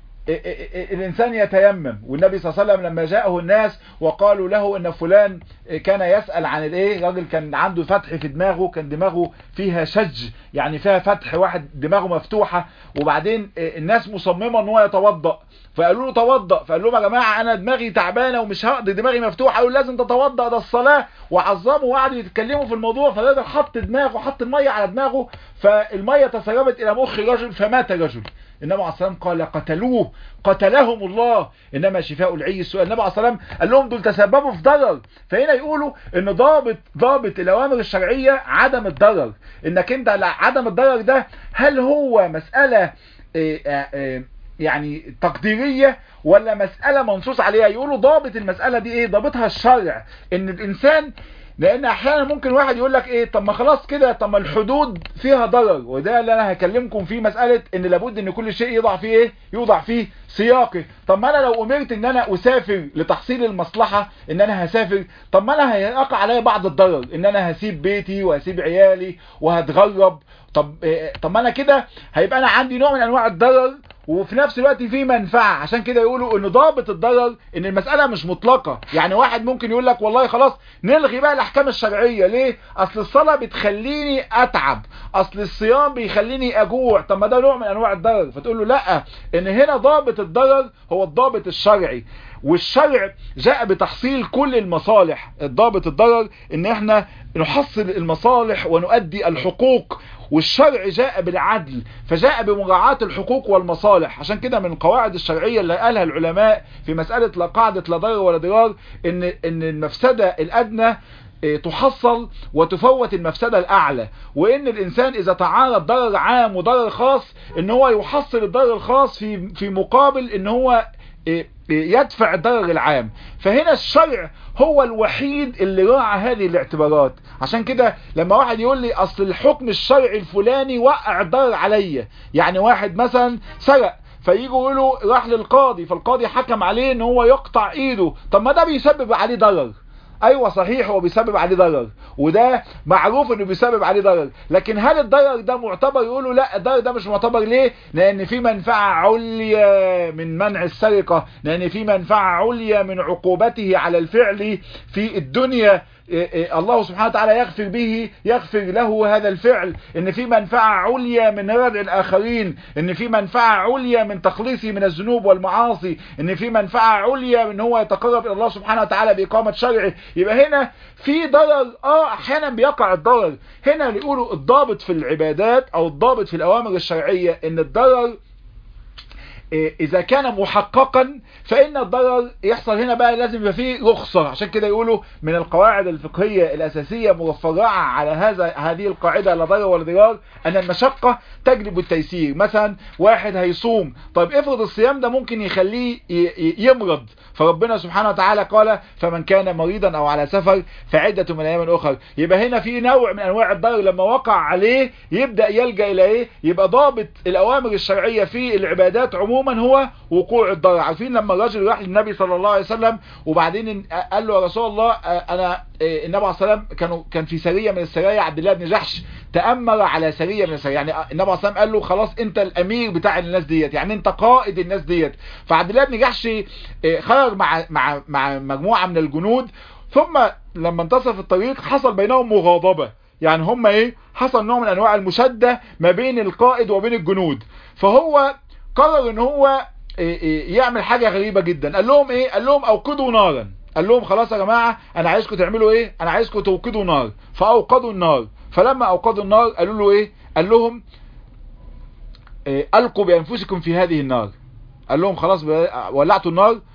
الإنسان يتيمم والنبي صلى الله عليه وسلم لما جاءه الناس وقالوا له ان فلان كان يسأل عن الايه راجل كان عنده فتح في دماغه كان دماغه فيها شج يعني فيها فتح واحد دماغه مفتوحة وبعدين الناس مصممة ان هو يتوضأ فقالوا له توضأ فقال لهم يا جماعة انا دماغي تعبانة ومش هقضي دماغي مفتوحة قالوا لازم تتوضأ ده الصلاة وعظموا وقعدوا يتكلموا في الموضوع فالراجل حط دماغه حط المية على دماغه فالمية تسربت الى مخ رجل فمات رجل النبي عليه السلام قال قتلوه قتلهم الله انما شفاء العي السؤال النبي عليه السلام قال لهم دول تسببوا في ضرر فهنا يقولوا ان ضابط ضابط الاوامر الشرعيه عدم الضرر انك انت عدم الضرر ده هل هو مساله إيه إيه يعني تقديريه ولا مساله منصوص عليها يقولوا ضابط المساله دي ايه ضابطها الشرع ان الانسان لان احيانا ممكن واحد يقول لك ايه طب ما خلاص كده طب ما الحدود فيها ضرر وده اللي انا هكلمكم فيه مسألة ان لابد ان كل شيء يوضع فيه ايه يوضع فيه سياقه طب ما انا لو امرت ان انا اسافر لتحصيل المصلحة ان انا هسافر طب ما انا هيقع عليا بعض الضرر ان انا هسيب بيتي وهسيب عيالي وهتغرب طب إيه طب ما انا كده هيبقى انا عندي نوع من انواع الضرر وفي نفس الوقت في منفعة عشان كده يقولوا ان ضابط الضرر ان المسألة مش مطلقة يعني واحد ممكن يقول لك والله خلاص نلغي بقى الاحكام الشرعية ليه اصل الصلاة بتخليني اتعب اصل الصيام بيخليني اجوع طب ما ده نوع من انواع الضرر فتقول له لا ان هنا ضابط الضرر هو الضابط الشرعي والشرع جاء بتحصيل كل المصالح الضابط الضرر ان احنا نحصل المصالح ونؤدي الحقوق والشرع جاء بالعدل فجاء بمراعاة الحقوق والمصالح عشان كده من القواعد الشرعية اللي قالها العلماء في مسألة لا قاعدة لا ضرر ولا ضرار ان ان المفسدة الادنى تحصل وتفوت المفسدة الأعلى وإن الإنسان إذا تعارض ضرر عام وضرر خاص إن هو يحصل الضرر الخاص في في مقابل إن هو يدفع الضرر العام فهنا الشرع هو الوحيد اللي راعى هذه الاعتبارات عشان كده لما واحد يقول لي اصل الحكم الشرعي الفلاني وقع الضرر عليا يعني واحد مثلا سرق فييجوا يقولوا راح للقاضي فالقاضي حكم عليه ان هو يقطع ايده طب ما ده بيسبب عليه ضرر ايوه صحيح هو بيسبب عليه ضرر وده معروف انه بيسبب عليه ضرر لكن هل الضرر ده معتبر يقولوا لا الضرر ده مش معتبر ليه لان في منفعة عليا من منع السرقة لان في منفعة عليا من عقوبته على الفعل في الدنيا الله سبحانه وتعالى يغفر به يغفر له هذا الفعل ان في منفعة عليا من ردع الاخرين ان في منفعة عليا من تخليصه من الذنوب والمعاصي ان في منفعة عليا من هو يتقرب الى الله سبحانه وتعالى باقامة شرعه يبقى هنا في ضرر اه احيانا بيقع الضرر هنا بيقولوا الضابط في العبادات او الضابط في الاوامر الشرعية ان الضرر اذا كان محققا فان الضرر يحصل هنا بقى لازم يبقى فيه رخصة عشان كده يقولوا من القواعد الفقهية الاساسية مرفعة على هذا هذه القاعدة لا ضرر ولا ضرار ان المشقة تجلب التيسير مثلا واحد هيصوم طيب افرض الصيام ده ممكن يخليه يمرض فربنا سبحانه وتعالى قال فمن كان مريضا او على سفر فعدة من ايام اخر يبقى هنا في نوع من انواع الضرر لما وقع عليه يبدأ يلجأ الى ايه يبقى ضابط الاوامر الشرعية في العبادات عموما هو وقوع الضرر عارفين لما الراجل راح للنبي صلى الله عليه وسلم وبعدين قال له يا رسول الله انا النبي عليه السلام كانوا كان في سرية من السرايا عبد الله بن جحش تأمر على سرية من السرايا يعني النبي عليه السلام قال له خلاص انت الامير بتاع الناس ديت يعني انت قائد الناس ديت فعبد الله بن جحش خرج مع مع مع مجموعة من الجنود ثم لما انتصف الطريق حصل بينهم مغاضبة يعني هم ايه حصل نوع من انواع المشدة ما بين القائد وبين الجنود فهو قرر ان هو يعمل حاجة غريبة جدا قال لهم ايه قال لهم اوقدوا نارا قال لهم خلاص يا جماعة انا عايزكم تعملوا ايه انا عايزكم توقدوا نار فاوقدوا النار فلما اوقدوا النار قالوا له ايه قال لهم إيه القوا بانفسكم في هذه النار قال لهم خلاص ولعتوا النار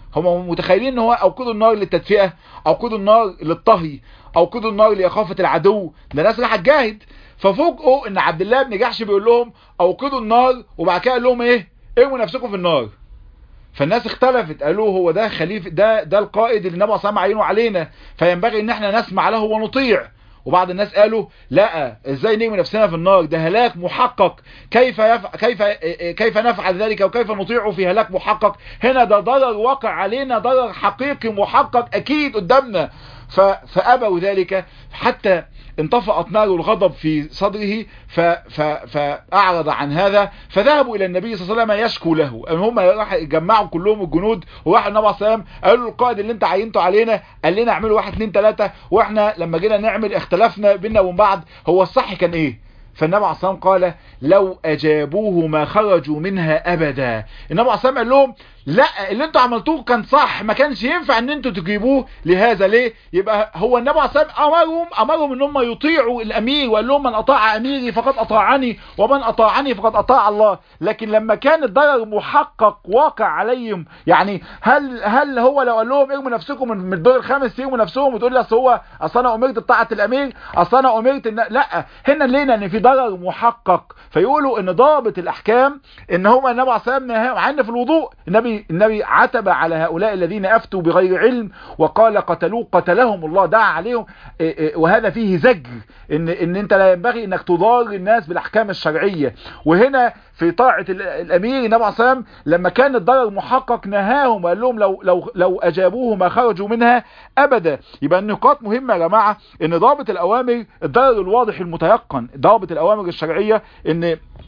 هم متخيلين ان هو اوقدوا النار للتدفئة اوقدوا النار للطهي اوقدوا النار لإخافة العدو ده ناس راح تجاهد ففوجئوا ان عبد الله بن جحش بيقول لهم اوقدوا النار وبعد كده قال لهم ايه ارموا نفسكم في النار فالناس اختلفت قالوا هو ده خليفة ده ده القائد اللي النبي صلى الله عليه وسلم عينه علينا فينبغي ان احنا نسمع له ونطيع وبعض الناس قالوا لا ازاي نرمي نفسنا في النار ده هلاك محقق كيف يف... كيف كيف نفعل ذلك وكيف نطيعه في هلاك محقق هنا ده ضرر واقع علينا ضرر حقيقي محقق اكيد قدامنا ف... فابوا ذلك حتى انطفأت نار الغضب في صدره ف... ف... فأعرض عن هذا فذهبوا إلى النبي صلى الله عليه وسلم يشكوا له هم راح يجمعوا كلهم الجنود وراح النبي صلى الله عليه وسلم قالوا له القائد اللي انت عينته علينا قال لنا اعملوا واحد اتنين تلاتة واحنا لما جينا نعمل اختلفنا بينا وبين بعض هو الصح كان ايه فالنبي عليه الصلاه والسلام قال لو اجابوه ما خرجوا منها ابدا النبي عليه الصلاه والسلام قال لهم لا اللي انتوا عملتوه كان صح ما كانش ينفع ان انتوا تجيبوه لهذا ليه يبقى هو النبي عليه الصلاه والسلام امرهم امرهم ان هم يطيعوا الامير وقال لهم من اطاع اميري فقد اطاعني ومن اطاعني فقد اطاع الله لكن لما كان الضرر محقق واقع عليهم يعني هل هل هو لو قال لهم ارموا نفسكم من الدور الخامس يرموا نفسهم وتقول لي اصل هو اصل انا امرت بطاعه الامير اصل انا امرت إن لا هنا لينا ان في ضرر محقق فيقولوا ان ضابط الاحكام ان هو النبي عليه الصلاه والسلام مع ان في الوضوء النبي النبي عتب على هؤلاء الذين افتوا بغير علم وقال قتلوه قتلهم الله دعا عليهم وهذا فيه زجر ان ان انت لا ينبغي انك تضار الناس بالاحكام الشرعيه وهنا في طاعه الامير النبي عليه الصلاه والسلام لما كان الضرر محقق نهاهم وقال لهم لو لو لو اجابوه ما خرجوا منها ابدا يبقى النقاط مهمه يا جماعه ان ضابط الاوامر الضرر الواضح المتيقن ضابط الاوامر الشرعيه ان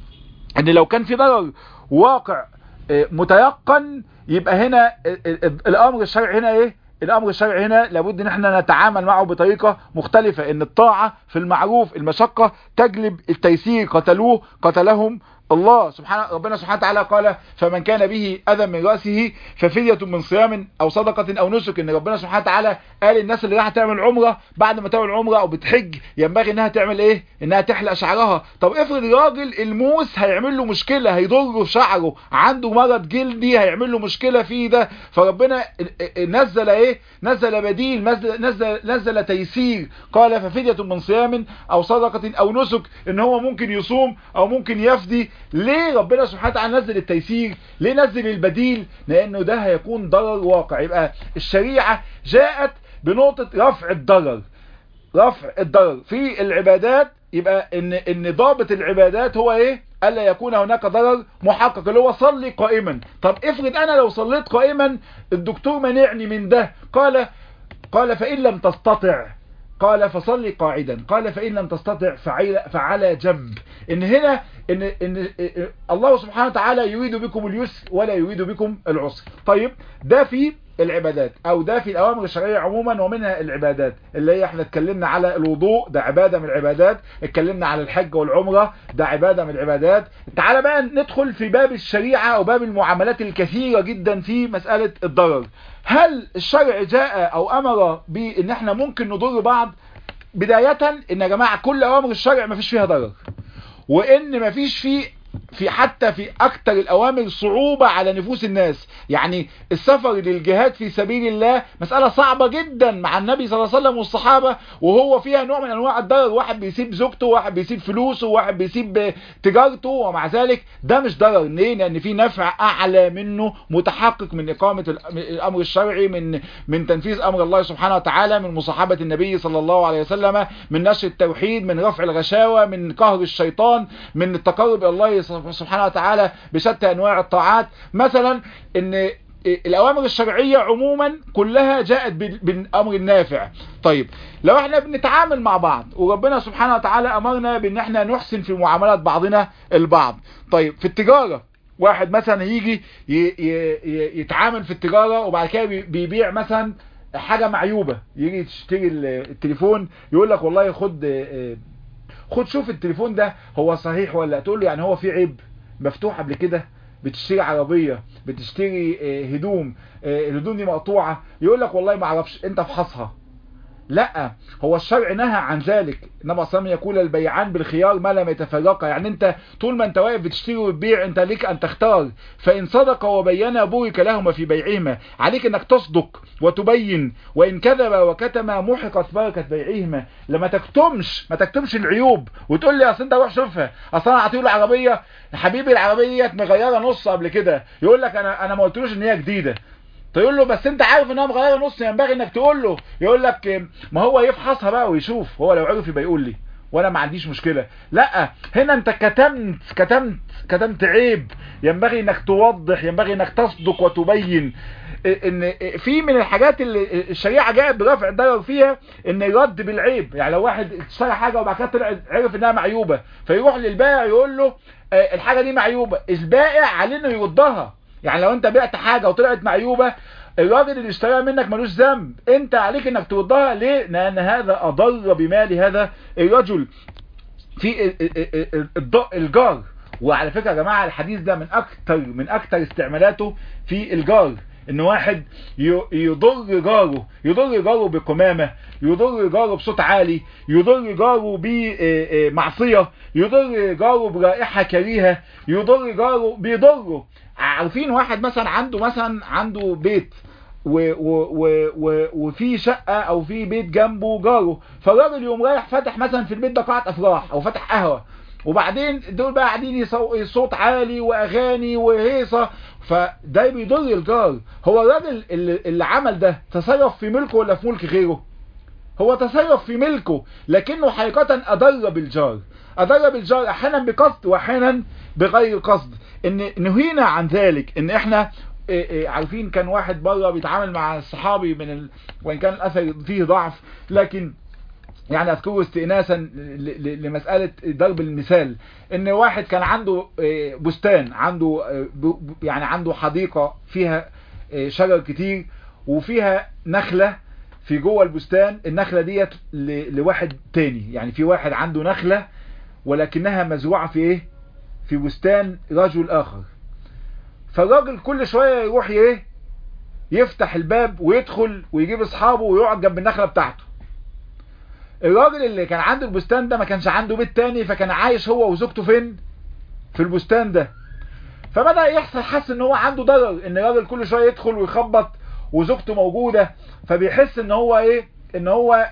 ان لو كان في ضرر واقع متيقن يبقى هنا الامر الشرعي هنا ايه الامر الشرعي هنا لابد ان احنا نتعامل معه بطريقة مختلفة ان الطاعة في المعروف المشقة تجلب التيسير قتلوه قتلهم الله سبحانه ربنا سبحانه وتعالى قال فمن كان به اذى من راسه ففدية من صيام او صدقة او نسك ان ربنا سبحانه وتعالى قال الناس اللي راح تعمل عمرة بعد ما تعمل عمرة او بتحج ينبغي انها تعمل ايه انها تحلق شعرها طب افرض راجل الموس هيعمل له مشكلة هيضر شعره عنده مرض جلدي هيعمل له مشكلة فيه ده فربنا نزل ايه نزل بديل نزل نزل, نزل تيسير قال ففدية من صيام او صدقة او نسك ان هو ممكن يصوم او ممكن يفدي ليه ربنا سبحانه وتعالى نزل التيسير ليه نزل البديل لانه ده هيكون ضرر واقع يبقى الشريعة جاءت بنقطة رفع الضرر رفع الضرر في العبادات يبقى ان ان ضابط العبادات هو ايه الا يكون هناك ضرر محقق اللي هو صلي قائما طب افرض انا لو صليت قائما الدكتور منعني من ده قال قال فان لم تستطع قال فصلي قاعدا قال فإن لم تستطع فعلى جنب إن هنا إن, إن الله سبحانه وتعالى يريد بكم اليسر ولا يريد بكم العسر طيب ده في العبادات او ده في الاوامر الشرعيه عموما ومنها العبادات اللي هي احنا اتكلمنا على الوضوء ده عباده من العبادات اتكلمنا على الحج والعمره ده عباده من العبادات تعال بقى ندخل في باب الشريعه او باب المعاملات الكثيره جدا في مساله الضرر هل الشرع جاء او امر بان احنا ممكن نضر بعض بدايه ان يا جماعه كل اوامر الشرع ما فيش فيها ضرر وان ما فيش فيه في حتى في اكتر الاوامر صعوبة على نفوس الناس يعني السفر للجهاد في سبيل الله مسألة صعبة جدا مع النبي صلى الله عليه وسلم والصحابة وهو فيها نوع من انواع الضرر واحد بيسيب زوجته واحد بيسيب فلوسه واحد بيسيب تجارته ومع ذلك ده مش ضرر ليه لان في نفع اعلى منه متحقق من اقامة الامر الشرعي من من تنفيذ امر الله سبحانه وتعالى من مصاحبة النبي صلى الله عليه وسلم من نشر التوحيد من رفع الغشاوة من قهر الشيطان من التقرب الى الله سبحانه وتعالى بشتى انواع الطاعات مثلا ان الاوامر الشرعية عموما كلها جاءت بالامر النافع طيب لو احنا بنتعامل مع بعض وربنا سبحانه وتعالى امرنا بان احنا نحسن في معاملات بعضنا البعض طيب في التجارة واحد مثلا يجي يتعامل في التجارة وبعد كده بيبيع مثلا حاجة معيوبة يجي تشتري التليفون يقول لك والله خد خد شوف التليفون ده هو صحيح ولا تقول له يعني هو فيه عيب مفتوح قبل كده بتشتري عربية بتشتري هدوم الهدوم دي مقطوعة يقول لك والله ما اعرفش انت افحصها لا هو الشرع نهى عن ذلك النبي صلى الله يقول البيعان بالخيار ما لم يتفرقا يعني انت طول ما انت واقف بتشتري وتبيع انت ليك ان تختار فان صدق وبينا بورك لهما في بيعهما عليك انك تصدق وتبين وان كذب وكتم محقت بركه بيعهما لما تكتمش ما تكتمش العيوب وتقول لي اصل انت روح شوفها اصل انا اعطيه العربيه حبيبي العربيه ديت مغيره نص قبل كده يقول لك انا انا ما قلتلوش ان هي جديده تقول له بس انت عارف انها مغيره نص ينبغي انك تقول له يقول لك ما هو يفحصها بقى ويشوف هو لو عرف يبقى يقول لي وانا ما عنديش مشكله لا هنا انت كتمت كتمت كتمت عيب ينبغي انك توضح ينبغي انك تصدق وتبين ان في من الحاجات اللي الشريعه جاءت برفع الضرر فيها ان الرد بالعيب يعني لو واحد اشترى حاجه وبعد كده طلع عرف انها معيوبه فيروح للبائع يقول له الحاجه دي معيوبه البائع عليه انه يردها يعني لو انت بعت حاجة وطلعت معيوبة الراجل اللي اشتراها منك ملوش ذنب انت عليك انك تردها ليه لان هذا اضر بمال هذا الرجل في الجار وعلى فكرة يا جماعة الحديث ده من اكتر من اكتر استعمالاته في الجار ان واحد يضر جاره يضر جاره بقمامة يضر جاره بصوت عالي يضر جاره بمعصية يضر جاره برائحة كريهة يضر جاره بيضره عارفين واحد مثلا عنده مثلا عنده بيت و و و و وفي شقة او في بيت جنبه جاره فالراجل يقوم رايح فتح مثلا في البيت ده قاعة افراح او فتح قهوة وبعدين دول بقى قاعدين صوت عالي واغاني وهيصة فده بيضر الجار هو الراجل اللي, اللي عمل ده تصرف في ملكه ولا في ملك غيره هو تصرف في ملكه لكنه حقيقة اضر بالجار اضر بالجار احيانا بقصد واحيانا بغير قصد ان نهينا عن ذلك ان احنا عارفين كان واحد بره بيتعامل مع الصحابي من ال... وان كان الاثر فيه ضعف لكن يعني اذكره استئناسا لمسألة ضرب المثال ان واحد كان عنده بستان عنده يعني عنده حديقة فيها شجر كتير وفيها نخلة في جوه البستان النخلة ديت لواحد تاني يعني في واحد عنده نخلة ولكنها مزروعة في ايه في بستان رجل اخر فالراجل كل شوية يروح ايه يفتح الباب ويدخل ويجيب اصحابه ويقعد جنب النخلة بتاعته الراجل اللي كان عنده البستان ده ما كانش عنده بيت تاني فكان عايش هو وزوجته فين في البستان ده فبدأ يحصل حس ان هو عنده ضرر ان الراجل كل شوية يدخل ويخبط وزوجته موجودة فبيحس ان هو ايه ان هو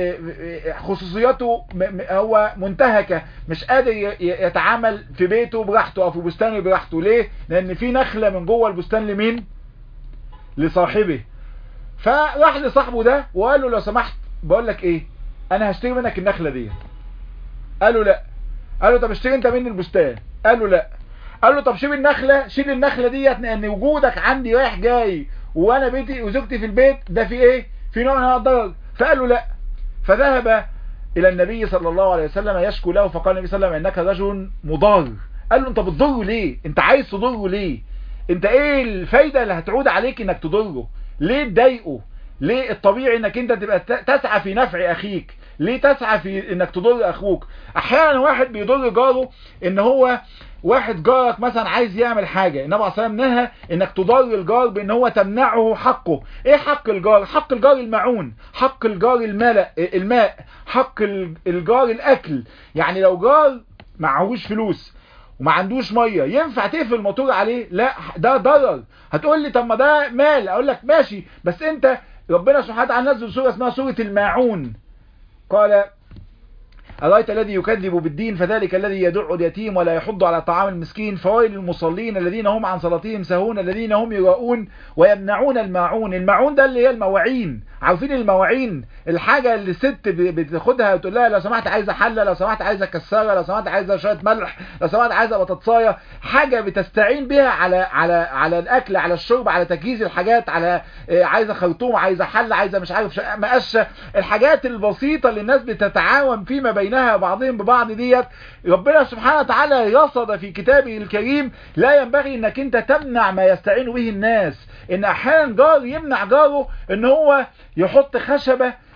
خصوصياته هو منتهكة مش قادر يتعامل في بيته براحته او في بستانه براحته ليه لان في نخلة من جوه البستان لمين لصاحبه فراح لصاحبه ده وقال له لو سمحت بقول لك ايه انا هشتري منك النخلة دي قال له لا قال له طب اشتري انت مني البستان قال له لا قال له طب شيل النخلة شيل النخلة ديت لان وجودك عندي رايح جاي وانا بيتي وزوجتي في البيت ده في ايه في نوع من الضرر فقال له لا فذهب الى النبي صلى الله عليه وسلم يشكو له فقال النبي صلى الله عليه وسلم انك رجل مضار قال له انت بتضره ليه انت عايز تضره ليه انت ايه الفايدة اللي هتعود عليك انك تضره ليه تضايقه ليه الطبيعي انك انت تبقى تسعى في نفع اخيك ليه تسعى في انك تضر اخوك احيانا واحد بيضر جاره ان هو واحد جارك مثلا عايز يعمل حاجة النبي عليه الصلاة والسلام نهى انك تضر الجار بان هو تمنعه حقه ايه حق الجار حق الجار المعون حق الجار الماء الماء حق الجار الاكل يعني لو جار معهوش فلوس وما عندوش ميه ينفع تقفل الموتور عليه لا ده ضرر هتقول لي طب ما ده مال اقول لك ماشي بس انت ربنا سبحانه وتعالى نزل سوره اسمها سوره الماعون قال أرأيت الذي يكذب بالدين فذلك الذي يدع اليتيم ولا يحض على طعام المسكين فويل للمصلين الذين هم عن صلاتهم سهون الذين هم يراؤون ويمنعون الماعون الماعون ده اللي هي المواعين عارفين المواعين الحاجة اللي الست بتاخدها وتقول لها لو سمحت عايزة حلة لو سمحت عايزة كسارة لو سمحت عايزة شوية ملح لو سمحت عايزة بطاطساية حاجة بتستعين بها على على على الأكل على الشرب على تجهيز الحاجات على عايزة خرطوم عايزة حلة عايزة مش عارف مقشة الحاجات البسيطة اللي الناس بتتعاون فيما بينها بعضهم ببعض ديت ربنا سبحانه وتعالى رصد في كتابه الكريم لا ينبغي انك انت تمنع ما يستعين به الناس ان احيانا جار يمنع جاره ان هو يحط خشبة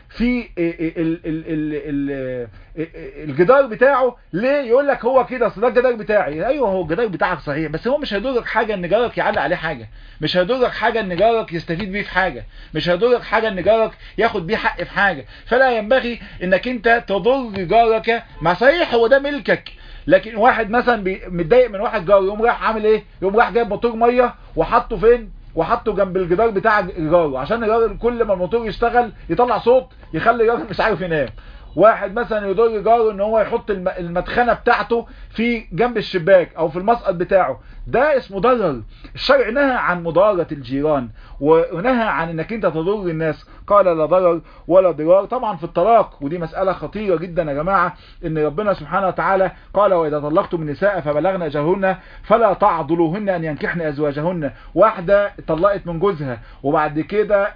في ال ال ال ال الجدار بتاعه ليه يقول لك هو كده اصل ده الجدار بتاعي ايوه هو الجدار بتاعك صحيح بس هو مش هيضرك حاجه ان جارك يعلق عليه حاجه مش هيضرك حاجه ان جارك يستفيد بيه في حاجه مش هيضرك حاجه ان جارك ياخد بيه حق في حاجه فلا ينبغي انك انت تضر جارك ما صحيح هو ده ملكك لكن واحد مثلا متضايق من واحد جاره يقوم رايح عامل ايه يقوم رايح جايب موتور ميه وحطه فين وحطه جنب الجدار بتاع جاره عشان الراجل كل ما الموتور يشتغل يطلع صوت يخلي الراجل مش عارف ينام واحد مثلا يضر جاره ان هو يحط المدخنه بتاعته في جنب الشباك او في المسقط بتاعه ده اسمه ضرر الشرع نهى عن مضارة الجيران ونهى عن انك انت تضر الناس قال لا ضرر ولا ضرار طبعا في الطلاق ودي مسألة خطيرة جدا يا جماعة ان ربنا سبحانه وتعالى قال واذا طلقتم النساء فبلغن اجلهن فلا تعضلوهن ان ينكحن ازواجهن واحدة طلقت من جوزها وبعد كده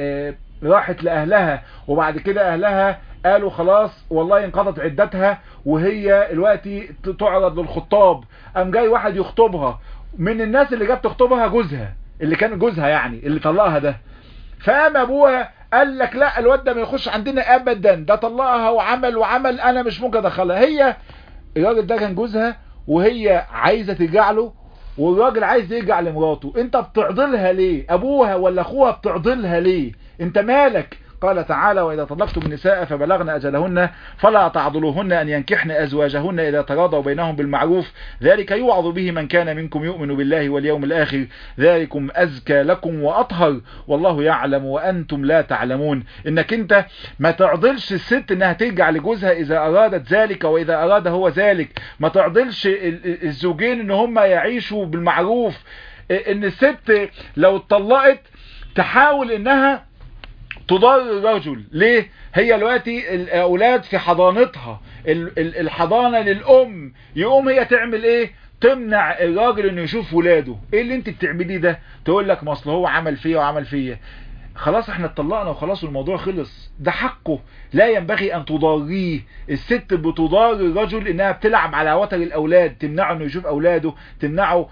راحت لاهلها وبعد كده اهلها قالوا خلاص والله انقضت عدتها وهي دلوقتي تعرض للخطاب قام جاي واحد يخطبها من الناس اللي جاب تخطبها جوزها اللي كان جوزها يعني اللي طلقها ده فقام ابوها قال لك لا الواد ده ما يخش عندنا ابدا ده طلقها وعمل وعمل انا مش ممكن ادخلها هي الراجل ده كان جوزها وهي عايزه ترجع له والراجل عايز يرجع لمراته انت بتعضلها ليه ابوها ولا اخوها بتعضلها ليه انت مالك قال تعالى وإذا طلقتم النساء فبلغن أجلهن فلا تعضلوهن أن ينكحن أزواجهن إذا تراضوا بينهم بالمعروف ذلك يوعظ به من كان منكم يؤمن بالله واليوم الآخر ذلكم أزكى لكم وأطهر والله يعلم وأنتم لا تعلمون إنك أنت ما تعضلش الست إنها ترجع لجوزها إذا أرادت ذلك وإذا أراد هو ذلك ما تعضلش الزوجين إن هم يعيشوا بالمعروف إن الست لو اتطلقت تحاول إنها تضر الرجل ليه هي دلوقتي الاولاد في حضانتها الحضانة للام يقوم هي تعمل ايه تمنع الراجل انه يشوف ولاده ايه اللي انت بتعمليه ده تقول لك ما اصل هو عمل فيا وعمل فيا خلاص احنا اتطلقنا وخلاص الموضوع خلص ده حقه لا ينبغي ان تضاريه الست بتضار الرجل انها بتلعب على وتر الاولاد تمنعه انه يشوف اولاده تمنعه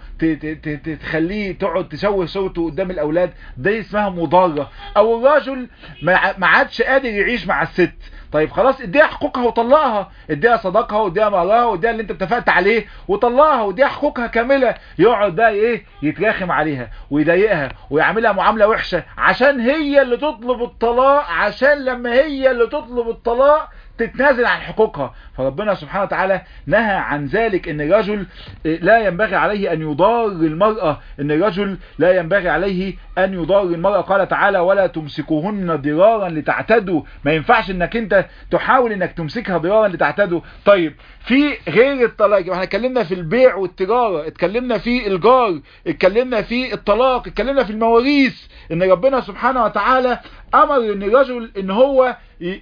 تخليه تقعد تشوه صورته قدام الاولاد ده اسمها مضارة او الرجل ما عادش قادر يعيش مع الست طيب خلاص اديها حقوقها وطلقها اديها صداقها واديها مهرها واديها اللي انت اتفقت عليه وطلقها واديها حقوقها كاملة يقعد بقى ايه يتراخم عليها ويضايقها ويعملها معاملة وحشة عشان هي اللي تطلب الطلاق عشان لما هي اللي تطلب الطلاق تتنازل عن حقوقها فربنا سبحانه وتعالى نهى عن ذلك ان الرجل لا ينبغي عليه ان يضار المرأة ان الرجل لا ينبغي عليه ان يضار المرأة قال تعالى ولا تمسكوهن ضرارا لتعتدوا ما ينفعش انك انت تحاول انك تمسكها ضرارا لتعتدوا طيب في غير الطلاق احنا اتكلمنا في البيع والتجارة اتكلمنا في الجار اتكلمنا في الطلاق اتكلمنا في المواريث ان ربنا سبحانه وتعالى امر ان الرجل ان هو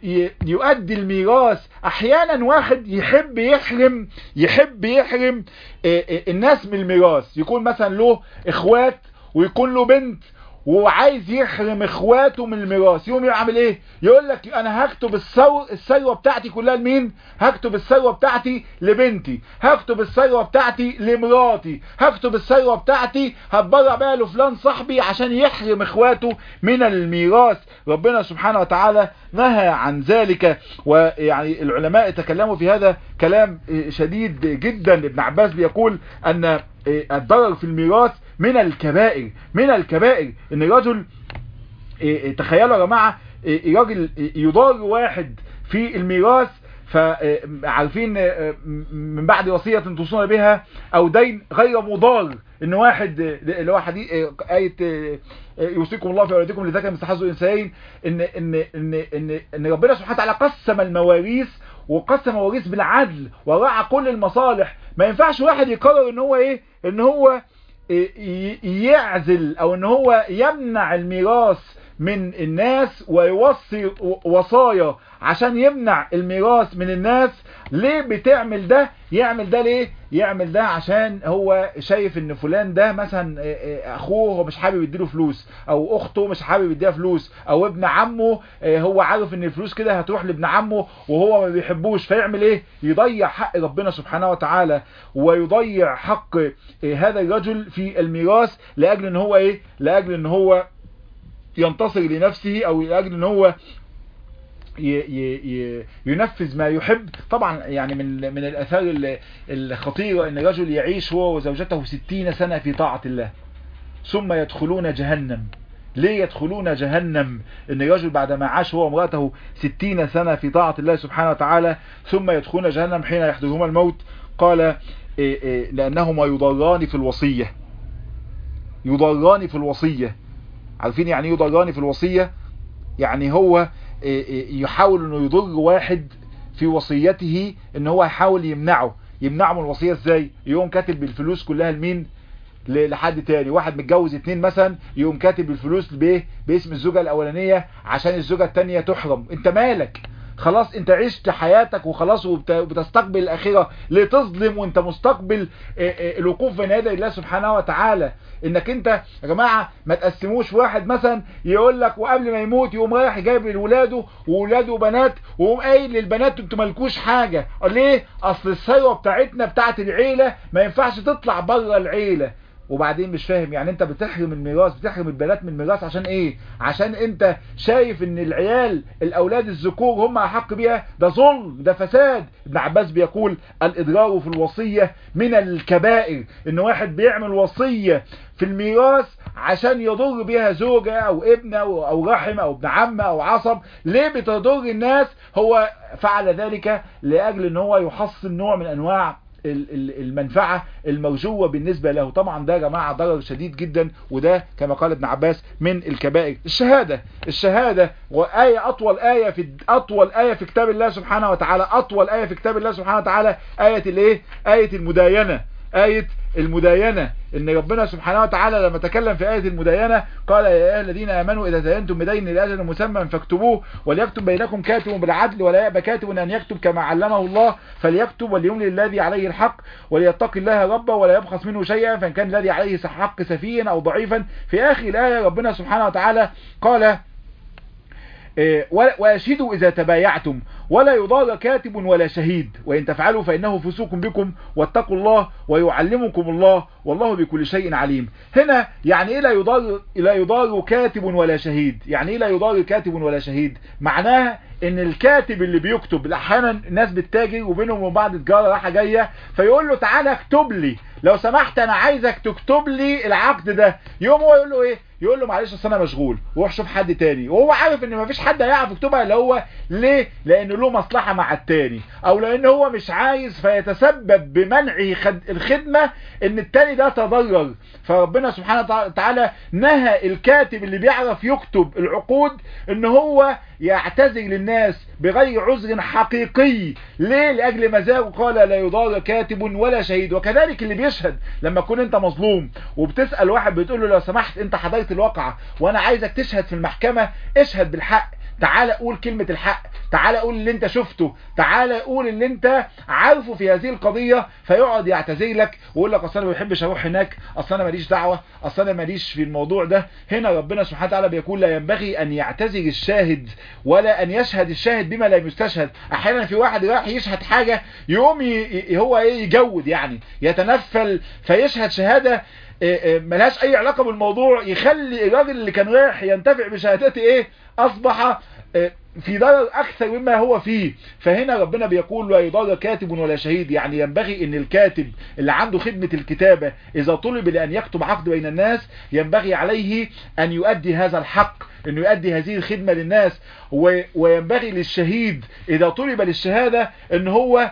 يؤدي الميراث احيانا واحد يحب يحرم يحب يحرم الناس من الميراث يكون مثلا له اخوات ويكون له بنت وعايز يحرم اخواته من الميراث يقوم يعمل ايه يقول لك انا هكتب الثروه الثروه بتاعتي كلها لمين هكتب الثروه بتاعتي لبنتي هكتب الثروه بتاعتي لمراتي هكتب الثروه بتاعتي هتبرع بقى لفلان صاحبي عشان يحرم اخواته من الميراث ربنا سبحانه وتعالى نهى عن ذلك ويعني العلماء تكلموا في هذا كلام شديد جدا ابن عباس بيقول ان الضرر في الميراث من الكبائر من الكبائر ان الرجل تخيلوا يا جماعة راجل يضار واحد في الميراث فعارفين من بعد وصية توصون بها او دين غير مضار ان واحد اللي هو حديث آية يوصيكم الله في اولادكم لذكر مثل حظ الانثيين ان ان ان ان ان ربنا سبحانه وتعالى قسم المواريث وقسم المواريث بالعدل وراعى كل المصالح ما ينفعش واحد يقرر ان هو ايه ان هو يعزل او ان هو يمنع الميراث من الناس ويوصي وصايا عشان يمنع الميراث من الناس ليه بتعمل ده يعمل ده ليه يعمل ده عشان هو شايف ان فلان ده مثلا اخوه هو مش حابب يديله فلوس او اخته مش حابب يديها فلوس او ابن عمه هو عارف ان الفلوس كده هتروح لابن عمه وهو ما بيحبوش فيعمل ايه يضيع حق ربنا سبحانه وتعالى ويضيع حق هذا الرجل في الميراث لاجل ان هو ايه لاجل ان هو ينتصر لنفسه او لاجل ان هو ينفذ ما يحب طبعا يعني من من الاثار الخطيرة ان الرجل يعيش هو وزوجته ستين سنة في طاعة الله ثم يدخلون جهنم ليه يدخلون جهنم ان الرجل بعدما عاش هو وامراته ستين سنة في طاعة الله سبحانه وتعالى ثم يدخلون جهنم حين يحضرهما الموت قال إيه إيه لانهما يضران في الوصية يضران في الوصية عارفين يعني يضران في الوصية يعني هو يحاول انه يضر واحد في وصيته ان هو يحاول يمنعه يمنعه من الوصية ازاي يقوم كاتب بالفلوس كلها لمين لحد تاني واحد متجوز اتنين مثلا يقوم كاتب الفلوس بايه باسم الزوجة الاولانية عشان الزوجة التانية تحرم انت مالك خلاص انت عشت حياتك وخلاص وبتستقبل الاخرة ليه تظلم وانت مستقبل الوقوف بين يدي الله سبحانه وتعالى انك انت يا جماعة ما تقسموش واحد مثلا يقول لك وقبل ما يموت يقوم رايح جايب لولاده وولاده بنات ويقوم قايل للبنات انتوا مالكوش حاجة ليه اصل الثروه بتاعتنا بتاعت العيلة ما ينفعش تطلع بره العيلة وبعدين مش فاهم يعني انت بتحرم الميراث بتحرم البنات من الميراث عشان ايه عشان انت شايف ان العيال الاولاد الذكور هم احق بيها ده ظلم ده فساد ابن عباس بيقول الاضرار في الوصية من الكبائر ان واحد بيعمل وصية في الميراث عشان يضر بيها زوجة او ابن او رحم او ابن عم او عصب ليه بتضر الناس هو فعل ذلك لاجل ان هو يحصل نوع من انواع المنفعة المرجوة بالنسبة له طبعا ده يا جماعة ضرر شديد جدا وده كما قال ابن عباس من الكبائر الشهادة الشهادة وآية أطول آية في أطول آية في كتاب الله سبحانه وتعالى أطول آية في كتاب الله سبحانه وتعالى آية الايه آية المداينة آية المداينة ان ربنا سبحانه وتعالى لما تكلم في آية المداينة قال يا أيها الذين آمنوا إذا دينتم بدين لأجل مسمى فاكتبوه وليكتب بينكم كاتب بالعدل ولا يأبى كاتب أن يكتب كما علمه الله فليكتب وليملي الذي عليه الحق وليتقي الله ربه ولا يبخس منه شيئا فإن كان الذي عليه حق سفيا أو ضعيفا في آخر الآية ربنا سبحانه وتعالى قال ويشهدوا إذا تبايعتم ولا يضار كاتب ولا شهيد وإن تفعلوا فإنه فسوق بكم واتقوا الله ويعلمكم الله والله بكل شيء عليم هنا يعني إيه لا يضار, لا يضار كاتب ولا شهيد يعني إيه لا يضار كاتب ولا شهيد معناها ان الكاتب اللي بيكتب احيانا الناس بتتاجر وبينهم وبين بعض تجاره رايحه جايه فيقول له تعالى اكتب لي لو سمحت انا عايزك تكتب لي العقد ده يوم هو يقول له ايه يقول له معلش اصل انا مشغول وروح شوف حد تاني وهو عارف ان مفيش حد هيعرف يكتبها الا هو ليه لان له مصلحه مع التاني او لان هو مش عايز فيتسبب بمنع الخدمه ان التاني ده تضرر فربنا سبحانه وتعالى نهى الكاتب اللي بيعرف يكتب العقود ان هو يعتذر للناس بغير عذر حقيقي ليه لأجل مزاجه قال لا يضار كاتب ولا شهيد وكذلك اللي بيشهد لما تكون انت مظلوم وبتسأل واحد بتقول له لو سمحت انت حضرت الواقعة وانا عايزك تشهد في المحكمة اشهد بالحق تعال قول كلمة الحق تعال قول اللي انت شفته تعال قول اللي انت عارفه في هذه القضية فيقعد يعتذر لك ويقول لك اصل انا ما بحبش اروح هناك اصل انا ماليش دعوة اصل انا ماليش في الموضوع ده هنا ربنا سبحانه وتعالى بيقول لا ينبغي ان يعتذر الشاهد ولا ان يشهد الشاهد بما لا يستشهد احيانا في واحد راح يشهد حاجة يقوم ي... هو ايه يجود يعني يتنفل فيشهد شهادة ملهاش اي علاقة بالموضوع يخلي الراجل اللي كان رايح ينتفع بشهادته ايه اصبح في ضرر اكثر مما هو فيه فهنا ربنا بيقول لا يضار كاتب ولا شهيد يعني ينبغي ان الكاتب اللي عنده خدمة الكتابة اذا طلب لان يكتب عقد بين الناس ينبغي عليه ان يؤدي هذا الحق انه يؤدي هذه الخدمة للناس وينبغي للشهيد اذا طلب للشهادة ان هو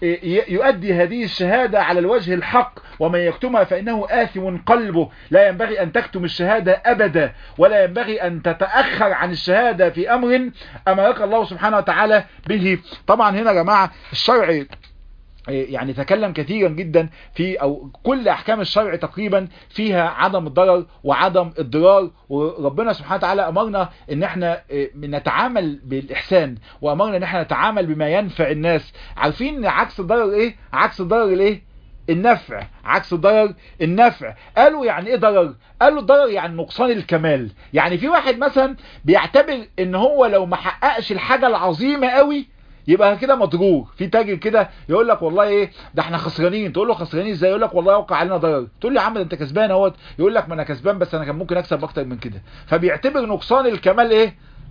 يؤدي هذه الشهادة على الوجه الحق ومن يكتمها فإنه آثم قلبه لا ينبغي أن تكتم الشهادة أبدا ولا ينبغي أن تتأخر عن الشهادة في أمر أمرك الله سبحانه وتعالى به طبعا هنا يا جماعة الشرع يعني تكلم كثيرا جدا في او كل احكام الشرع تقريبا فيها عدم الضرر وعدم الضرار وربنا سبحانه وتعالى امرنا ان احنا نتعامل بالاحسان وامرنا ان احنا نتعامل بما ينفع الناس عارفين عكس الضرر ايه عكس الضرر الايه النفع عكس الضرر النفع قالوا يعني ايه ضرر قالوا الضرر يعني نقصان الكمال يعني في واحد مثلا بيعتبر ان هو لو ما حققش الحاجة العظيمة قوي يبقى كده مضرور في تاجر كده يقول لك والله ايه ده احنا خسرانين تقول له خسرانين ازاي يقول لك والله وقع علينا ضرر تقول له يا عم ده انت كسبان اهوت يقول لك ما انا كسبان بس انا كان ممكن اكسب اكتر من كده فبيعتبر نقصان الكمال ايه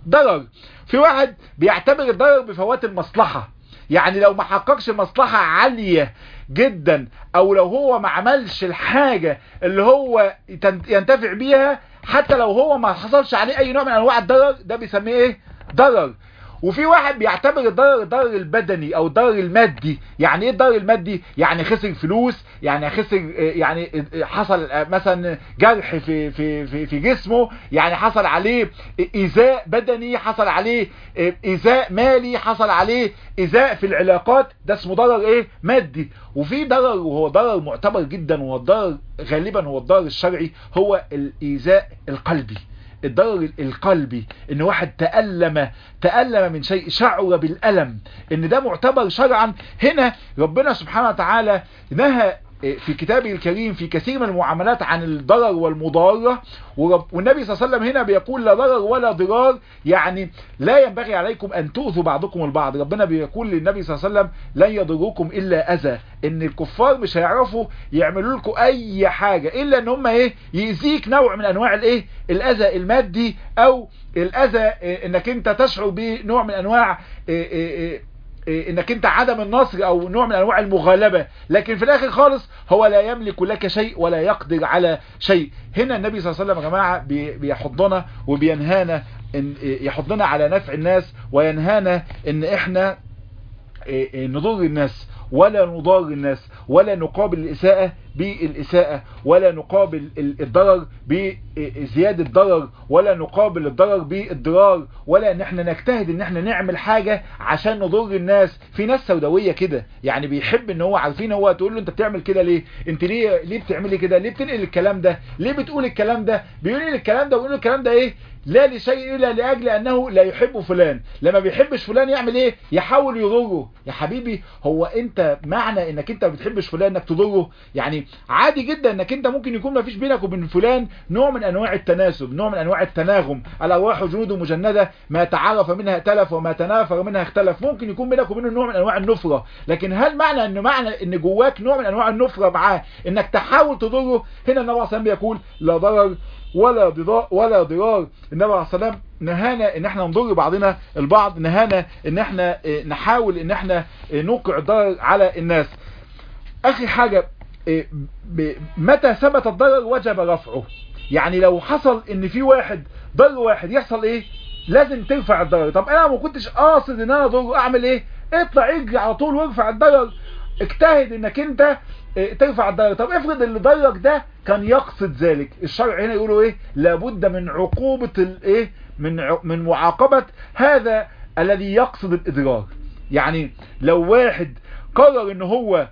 ضرر في واحد بيعتبر الضرر بفوات المصلحة يعني لو ما حققش مصلحة عالية جدا او لو هو ما عملش الحاجة اللي هو ينتفع بيها حتى لو هو ما حصلش عليه اي نوع من انواع الضرر ده بيسميه ايه ضرر وفي واحد بيعتبر الضرر الضرر البدني او الضرر المادي يعني ايه الضرر المادي يعني خسر فلوس يعني خسر يعني حصل مثلا جرح في في في, في جسمه يعني حصل عليه ايذاء بدني حصل عليه ايذاء مالي حصل عليه ايذاء في العلاقات ده اسمه ضرر ايه مادي وفي ضرر وهو ضرر معتبر جدا وهو الضرر غالبا هو الضرر الشرعي هو الايذاء القلبي الضرر القلبي ان واحد تألم تألم من شيء شعر بالألم ان ده معتبر شرعا هنا ربنا سبحانه وتعالى نهى في كتابه الكريم في كثير من المعاملات عن الضرر والمضارة والنبي صلى الله عليه وسلم هنا بيقول لا ضرر ولا ضرار يعني لا ينبغي عليكم أن تؤذوا بعضكم البعض ربنا بيقول للنبي صلى الله عليه وسلم لن يضروكم إلا أذى إن الكفار مش هيعرفوا يعملوا لكم أي حاجة إلا إن هم إيه يأذيك نوع من أنواع الإيه الأذى المادي أو الأذى إنك أنت تشعر بنوع من أنواع إيه إيه انك انت عدم النصر او نوع من انواع المغالبة لكن في الاخر خالص هو لا يملك لك شيء ولا يقدر على شيء هنا النبي صلى الله عليه وسلم يا جماعة بيحضنا وبينهانا إن يحضنا على نفع الناس وينهانا ان احنا نضر الناس ولا نضار الناس ولا نقابل الإساءة بالإساءة ولا نقابل الضرر بزيادة ضرر ولا نقابل الضرر بالضرار ولا ان احنا نجتهد ان احنا نعمل حاجة عشان نضر الناس في ناس سوداوية كده يعني بيحب ان هو عارفين هو تقول له انت بتعمل كده ليه انت ليه ليه بتعملي كده ليه بتنقل الكلام ده ليه بتقول الكلام ده بيقول الكلام ده ويقول الكلام ده ايه لا لشيء إلا لأجل أنه لا يحب فلان لما بيحبش فلان يعمل إيه يحاول يضره يا حبيبي هو أنت معنى أنك أنت ما بتحبش فلان أنك تضره يعني عادي جدا أنك أنت ممكن يكون ما فيش بينك وبين فلان نوع من أنواع التناسب نوع من أنواع التناغم الأرواح جنود مجندة ما تعرف منها ائتلف وما تنافر منها اختلف ممكن يكون بينك وبينه نوع من أنواع النفرة لكن هل معنى أن معنى أن جواك نوع من أنواع النفرة معاه أنك تحاول تضره هنا النبي عليه الصلاة يقول لا ضرر ولا ضرار ولا ضرار النبي عليه السلام نهانا ان احنا نضر بعضنا البعض نهانا ان احنا نحاول ان احنا نوقع ضرر على الناس اخر حاجة متى ثبت الضرر وجب رفعه يعني لو حصل ان في واحد ضر واحد يحصل ايه لازم ترفع الضرر طب انا ما كنتش قاصد ان انا اضره اعمل ايه اطلع اجري على طول وارفع الضرر اجتهد انك انت ترفع الضرر طب افرض اللي ضرك ده كان يقصد ذلك الشرع هنا يقولوا ايه لابد من عقوبة الايه من من معاقبة هذا الذي يقصد الاضرار يعني لو واحد قرر ان هو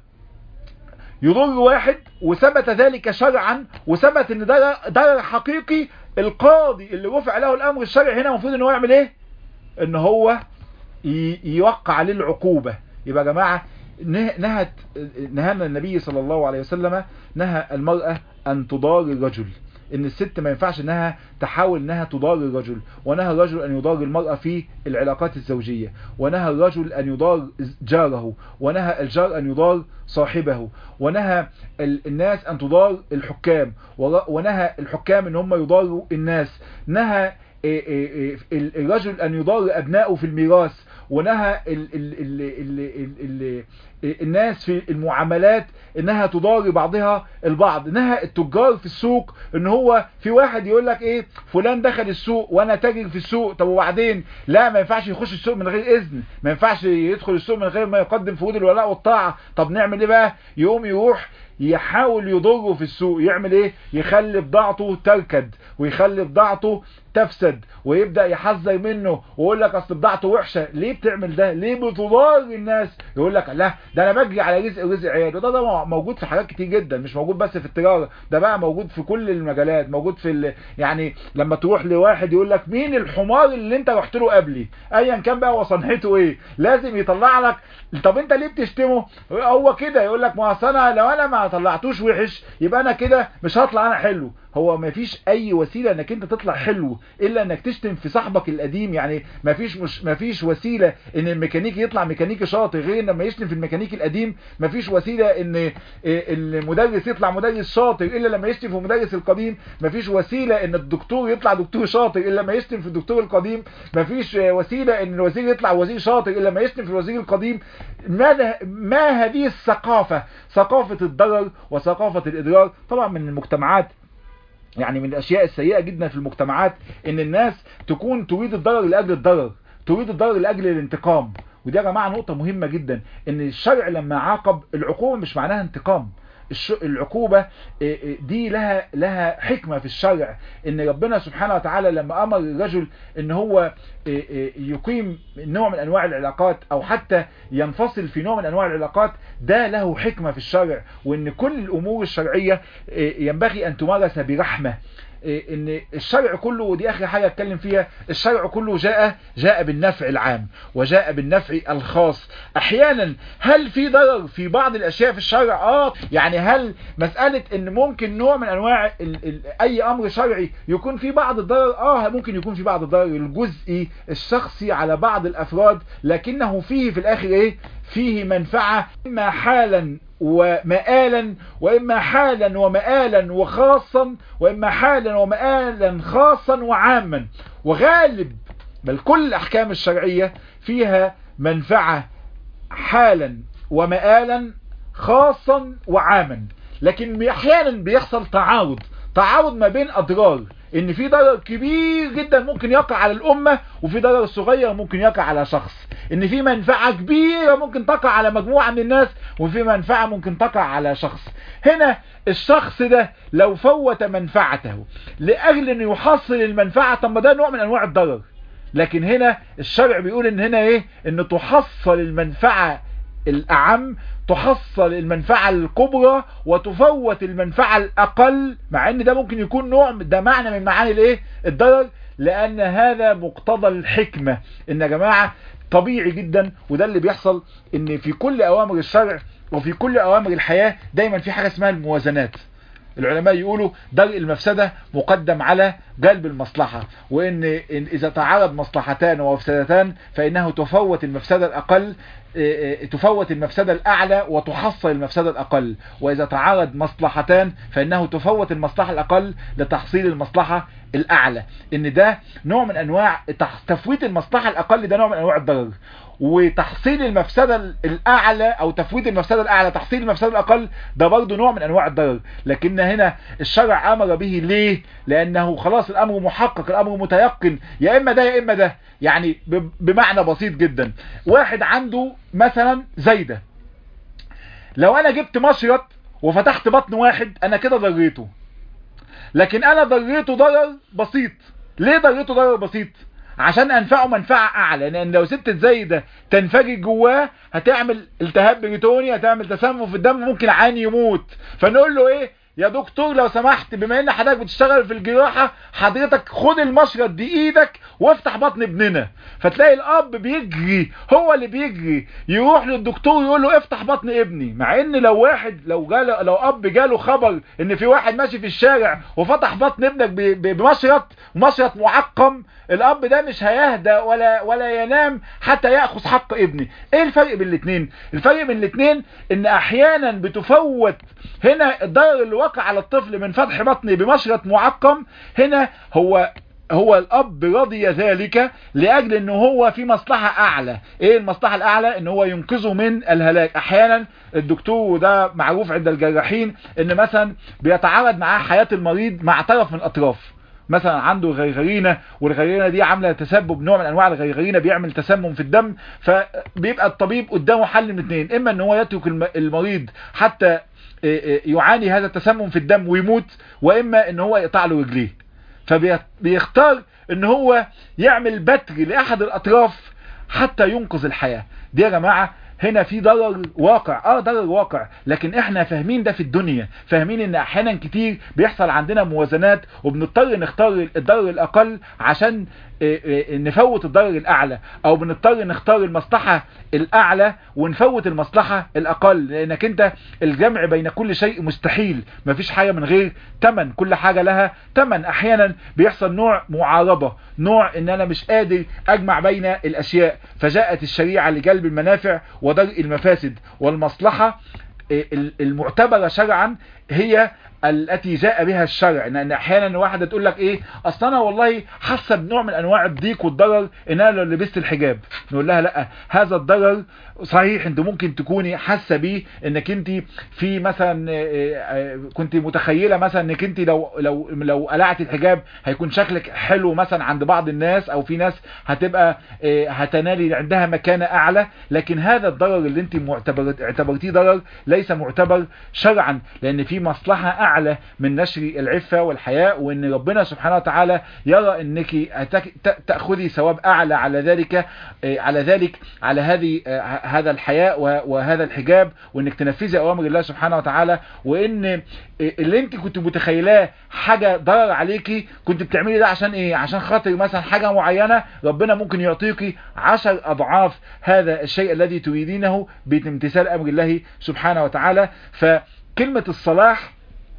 يضر واحد وثبت ذلك شرعا وثبت ان ده ضرر حقيقي القاضي اللي رفع له الامر الشرعي هنا المفروض ان هو يعمل ايه ان هو يوقع عليه العقوبة يبقى يا جماعة نهت نهانا النبي صلى الله عليه وسلم نهى المرأة أن تضار الرجل ان الست ما ينفعش انها تحاول انها تضار الرجل ونهى الرجل ان يضار المرأة في العلاقات الزوجية ونهى الرجل ان يضار جاره ونهى الجار ان يضار صاحبه ونهى الناس ان تضار الحكام ونهى الحكام ان هم يضاروا الناس نهى الرجل ان يضار ابنائه في الميراث ونهى ال ال ال ال ال ال الناس في المعاملات انها تضاري بعضها البعض نهى التجار في السوق ان هو في واحد يقول لك ايه فلان دخل السوق وانا تاجر في السوق طب وبعدين لا ما ينفعش يخش السوق من غير اذن ما ينفعش يدخل السوق من غير ما يقدم فروض الولاء والطاعة طب نعمل ايه بقى يقوم يروح يحاول يضره في السوق يعمل ايه يخلي بضاعته تركد ويخلي بضاعته تفسد ويبدأ يحذر منه ويقول لك اصل بضاعته وحشة ليه بتعمل ده ليه بتضار الناس يقول لك لا ده انا بجري على رزق رزق عيال وده ده موجود في حاجات كتير جدا مش موجود بس في التجارة ده بقى موجود في كل المجالات موجود في ال... يعني لما تروح لواحد يقول لك مين الحمار اللي انت رحت له قبلي ايا كان بقى وصنعته ايه لازم يطلع لك طب انت ليه بتشتمه هو كده يقول لك ما انا لو انا ما طلعتوش وحش يبقى انا كده مش هطلع انا حلو هو ما فيش اي وسيلة انك انت تطلع حلو الا انك تشتم في صاحبك القديم يعني ما فيش مش ما فيش وسيلة ان الميكانيكي يطلع ميكانيكي شاطر غير لما يشتم في الميكانيكي القديم ما فيش وسيلة ان المدرس يطلع مدرس شاطر الا لما يشتم في المدرس القديم ما فيش وسيلة ان الدكتور يطلع دكتور شاطر الا لما يشتم في الدكتور القديم ما فيش وسيلة ان الوزير يطلع وزير شاطر الا لما يشتم في الوزير القديم ماذا ما هذه الثقافة ثقافة الضرر وثقافة الاضرار طبعا من المجتمعات يعني من الاشياء السيئة جدا في المجتمعات ان الناس تكون تريد الضرر لاجل الضرر تريد الضرر لاجل الانتقام ودي يا جماعة نقطة مهمة جدا ان الشرع لما عاقب العقوبة مش معناها انتقام العقوبة دي لها لها حكمة في الشرع ان ربنا سبحانه وتعالى لما امر الرجل ان هو يقيم نوع من انواع العلاقات او حتى ينفصل في نوع من انواع العلاقات ده له حكمة في الشرع وان كل الامور الشرعية ينبغي ان تمارس برحمة ان الشرع كله ودي اخر حاجة اتكلم فيها الشرع كله جاء جاء بالنفع العام وجاء بالنفع الخاص احيانا هل في ضرر في بعض الاشياء في الشرع اه يعني هل مسألة ان ممكن نوع من انواع ال ال اي امر شرعي يكون في بعض الضرر اه ممكن يكون في بعض الضرر الجزئي الشخصي على بعض الافراد لكنه فيه في الاخر ايه فيه منفعة اما حالا ومآلا وإما حالا ومآلا وخاصا وإما حالا ومآلا خاصا وعاما وغالب بل كل الأحكام الشرعية فيها منفعة حالا ومآلا خاصا وعاما لكن أحيانا بيحصل تعارض تعارض ما بين أضرار ان في ضرر كبير جدا ممكن يقع على الامة وفي ضرر صغير ممكن يقع على شخص ان في منفعة كبيرة ممكن تقع على مجموعة من الناس وفي منفعة ممكن تقع على شخص هنا الشخص ده لو فوت منفعته لاجل انه يحصل المنفعة طب ما ده نوع من انواع الضرر لكن هنا الشرع بيقول ان هنا ايه ان تحصل المنفعة الاعم تحصل المنفعة الكبرى وتفوت المنفعة الاقل مع ان ده ممكن يكون نوع ده معنى من معاني الايه الضرر لان هذا مقتضى الحكمة ان يا جماعة طبيعي جدا وده اللي بيحصل ان في كل اوامر الشرع وفي كل اوامر الحياة دايما في حاجة اسمها الموازنات العلماء يقولوا درء المفسدة مقدم على جلب المصلحة وان إن اذا تعارض مصلحتان ومفسدتان فانه تفوت المفسدة الاقل تفوت المفسدة الاعلى وتحصل المفسدة الاقل واذا تعارض مصلحتان فانه تفوت المصلحة الاقل لتحصيل المصلحة الاعلى ان ده نوع من انواع تفويت المصلحة الاقل ده نوع من انواع الضرر وتحصيل المفسدة الاعلى او تفويت المفسدة الاعلى تحصيل المفسدة الاقل ده برضه نوع من انواع الضرر لكن هنا الشرع امر به ليه لانه خلاص الامر محقق الامر متيقن يا اما ده يا اما ده يعني بمعنى بسيط جدا واحد عنده مثلا زايدة لو انا جبت مشرط وفتحت بطن واحد انا كده ضريته لكن انا ضريته ضرر بسيط ليه ضريته ضرر بسيط عشان انفعه منفعة اعلى لان لو سبت الزايدة تنفجر جواه هتعمل التهاب بريتوني هتعمل تسمم في الدم ممكن عين يموت فنقول له ايه يا دكتور لو سمحت بما ان حضرتك بتشتغل في الجراحة حضرتك خد المشرط دي ايدك وافتح بطن ابننا فتلاقي الاب بيجري هو اللي بيجري يروح للدكتور يقول له افتح بطن ابني مع ان لو واحد لو جاله لو اب جاله خبر ان في واحد ماشي في الشارع وفتح بطن ابنك بمشرط مشرط معقم الاب ده مش هيهدى ولا ولا ينام حتى ياخذ حق ابني ايه الفرق بين الاثنين الفرق بين الاثنين ان احيانا بتفوت هنا الضرر اللي وقع على الطفل من فتح بطنه بمشرط معقم هنا هو هو الاب رضي ذلك لاجل ان هو في مصلحة اعلى ايه المصلحة الاعلى ان هو ينقذه من الهلاك احيانا الدكتور وده معروف عند الجراحين ان مثلا بيتعارض معاه حياة المريض مع طرف من الاطراف مثلا عنده غيغرينة والغيغرينة دي عاملة تسبب نوع من انواع الغيغرينة بيعمل تسمم في الدم فبيبقى الطبيب قدامه حل من اثنين اما ان هو يترك المريض حتى يعاني هذا التسمم في الدم ويموت واما ان هو يقطع له رجليه فبيختار ان هو يعمل بتر لاحد الاطراف حتى ينقذ الحياة دي يا جماعة هنا في ضرر واقع اه ضرر واقع لكن احنا فاهمين ده في الدنيا فاهمين ان احيانا كتير بيحصل عندنا موازنات وبنضطر نختار الضرر الاقل عشان نفوت الضرر الاعلى او بنضطر نختار المصلحة الاعلى ونفوت المصلحة الاقل لانك انت الجمع بين كل شيء مستحيل مفيش حاجة من غير تمن كل حاجة لها تمن احيانا بيحصل نوع معارضة نوع ان انا مش قادر اجمع بين الاشياء فجاءت الشريعة لجلب المنافع ودرء المفاسد والمصلحة المعتبرة شرعا هي التي جاء بها الشرع لان احيانا واحده تقول لك ايه اصل انا والله حاسه بنوع من انواع الضيق والضرر ان انا لو لبست الحجاب نقول لها لا هذا الضرر صحيح انت ممكن تكوني حاسه بيه انك انت في مثلا كنت متخيله مثلا انك انت لو لو لو قلعتي الحجاب هيكون شكلك حلو مثلا عند بعض الناس او في ناس هتبقى هتنالي عندها مكانه اعلى لكن هذا الضرر اللي انت اعتبرتيه ضرر ليس معتبر شرعا لان في مصلحه اعلى من نشر العفه والحياء وان ربنا سبحانه وتعالى يرى انك تاخذي ثواب اعلى على ذلك على ذلك على هذه هذا الحياء وهذا الحجاب وانك تنفذي اوامر الله سبحانه وتعالى وان اللي انت كنت متخيلاه حاجه ضرر عليكي كنت بتعملي ده عشان ايه عشان خاطر مثلا حاجه معينه ربنا ممكن يعطيكي عشر اضعاف هذا الشيء الذي تريدينه بامتثال امر الله سبحانه وتعالى فكلمه الصلاح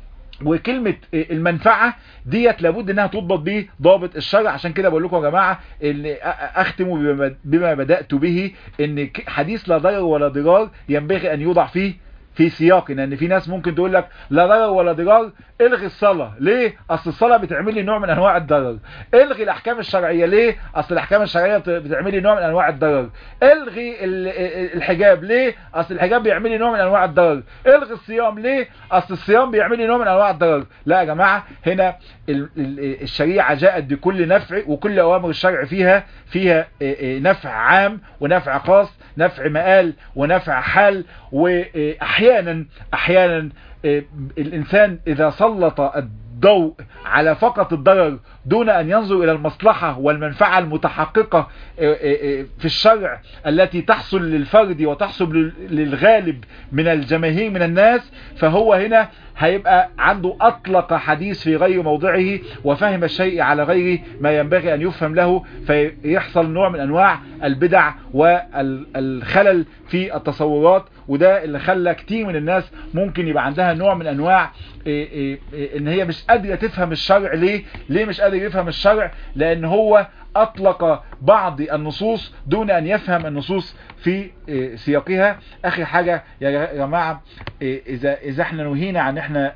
وكلمة المنفعة ديت لابد انها تضبط به ضابط الشرع عشان كده بقول لكم يا جماعة اللي اختم بما بدأت به ان حديث لا ضرر ولا ضرار ينبغي ان يوضع فيه في سياق ان في ناس ممكن تقول لك لا ضرر ولا ضرار الغي الصلاة ليه اصل الصلاة بتعمل لي نوع من انواع الضرر الغي الاحكام الشرعية ليه اصل الاحكام الشرعية بتعمل لي نوع من انواع الضرر الغي الحجاب ليه اصل الحجاب بيعمل لي نوع من انواع الضرر الغي الصيام ليه اصل الصيام بيعمل لي نوع من انواع الضرر لا يا جماعة هنا الشريعة جاءت بكل نفع وكل اوامر الشرع فيها فيها نفع عام ونفع خاص نفع مآل ونفع حال واحيانا احيانا الانسان اذا سلط الضوء على فقط الضرر دون ان ينظر الى المصلحة والمنفعة المتحققة في الشرع التي تحصل للفرد وتحصل للغالب من الجماهير من الناس فهو هنا هيبقى عنده اطلق حديث في غير موضعه وفهم الشيء على غير ما ينبغي ان يفهم له فيحصل نوع من انواع البدع والخلل في التصورات وده اللي خلى كتير من الناس ممكن يبقى عندها نوع من انواع ان هي مش قادرة تفهم الشرع ليه ليه مش قادر يفهم الشرع لان هو اطلق بعض النصوص دون ان يفهم النصوص في سياقها اخر حاجة يا جماعة اذا اذا احنا نهينا عن احنا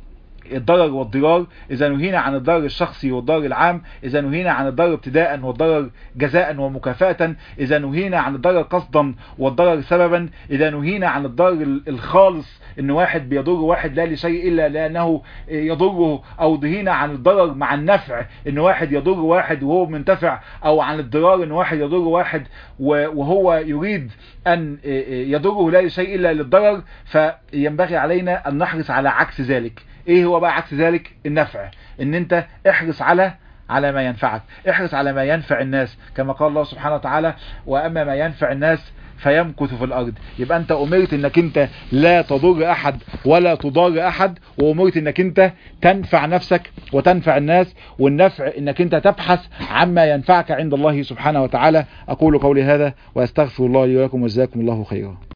الضرر والضرار إذا نهينا عن الضرر الشخصي والضرر العام إذا نهينا عن الضرر ابتداء والضرر جزاء ومكافأة إذا نهينا عن الضرر قصدا والضرر سببا إذا نهينا عن الضرر الخالص إن واحد بيضر واحد لا لشيء إلا لأنه يضره أو نهينا عن الضرر مع النفع إن واحد يضر واحد وهو منتفع أو عن الضرار إن واحد يضر واحد وهو يريد أن يضره لا لشيء إلا للضرر فينبغي علينا أن نحرص على عكس ذلك ايه هو بقى عكس ذلك النفع ان انت احرص على على ما ينفعك احرص على ما ينفع الناس كما قال الله سبحانه وتعالى واما ما ينفع الناس فيمكث في الارض يبقى انت امرت انك انت لا تضر احد ولا تضار احد وامرت انك انت تنفع نفسك وتنفع الناس والنفع انك انت تبحث عما ينفعك عند الله سبحانه وتعالى اقول قولي هذا واستغفر الله لي ولكم وجزاكم الله خيرا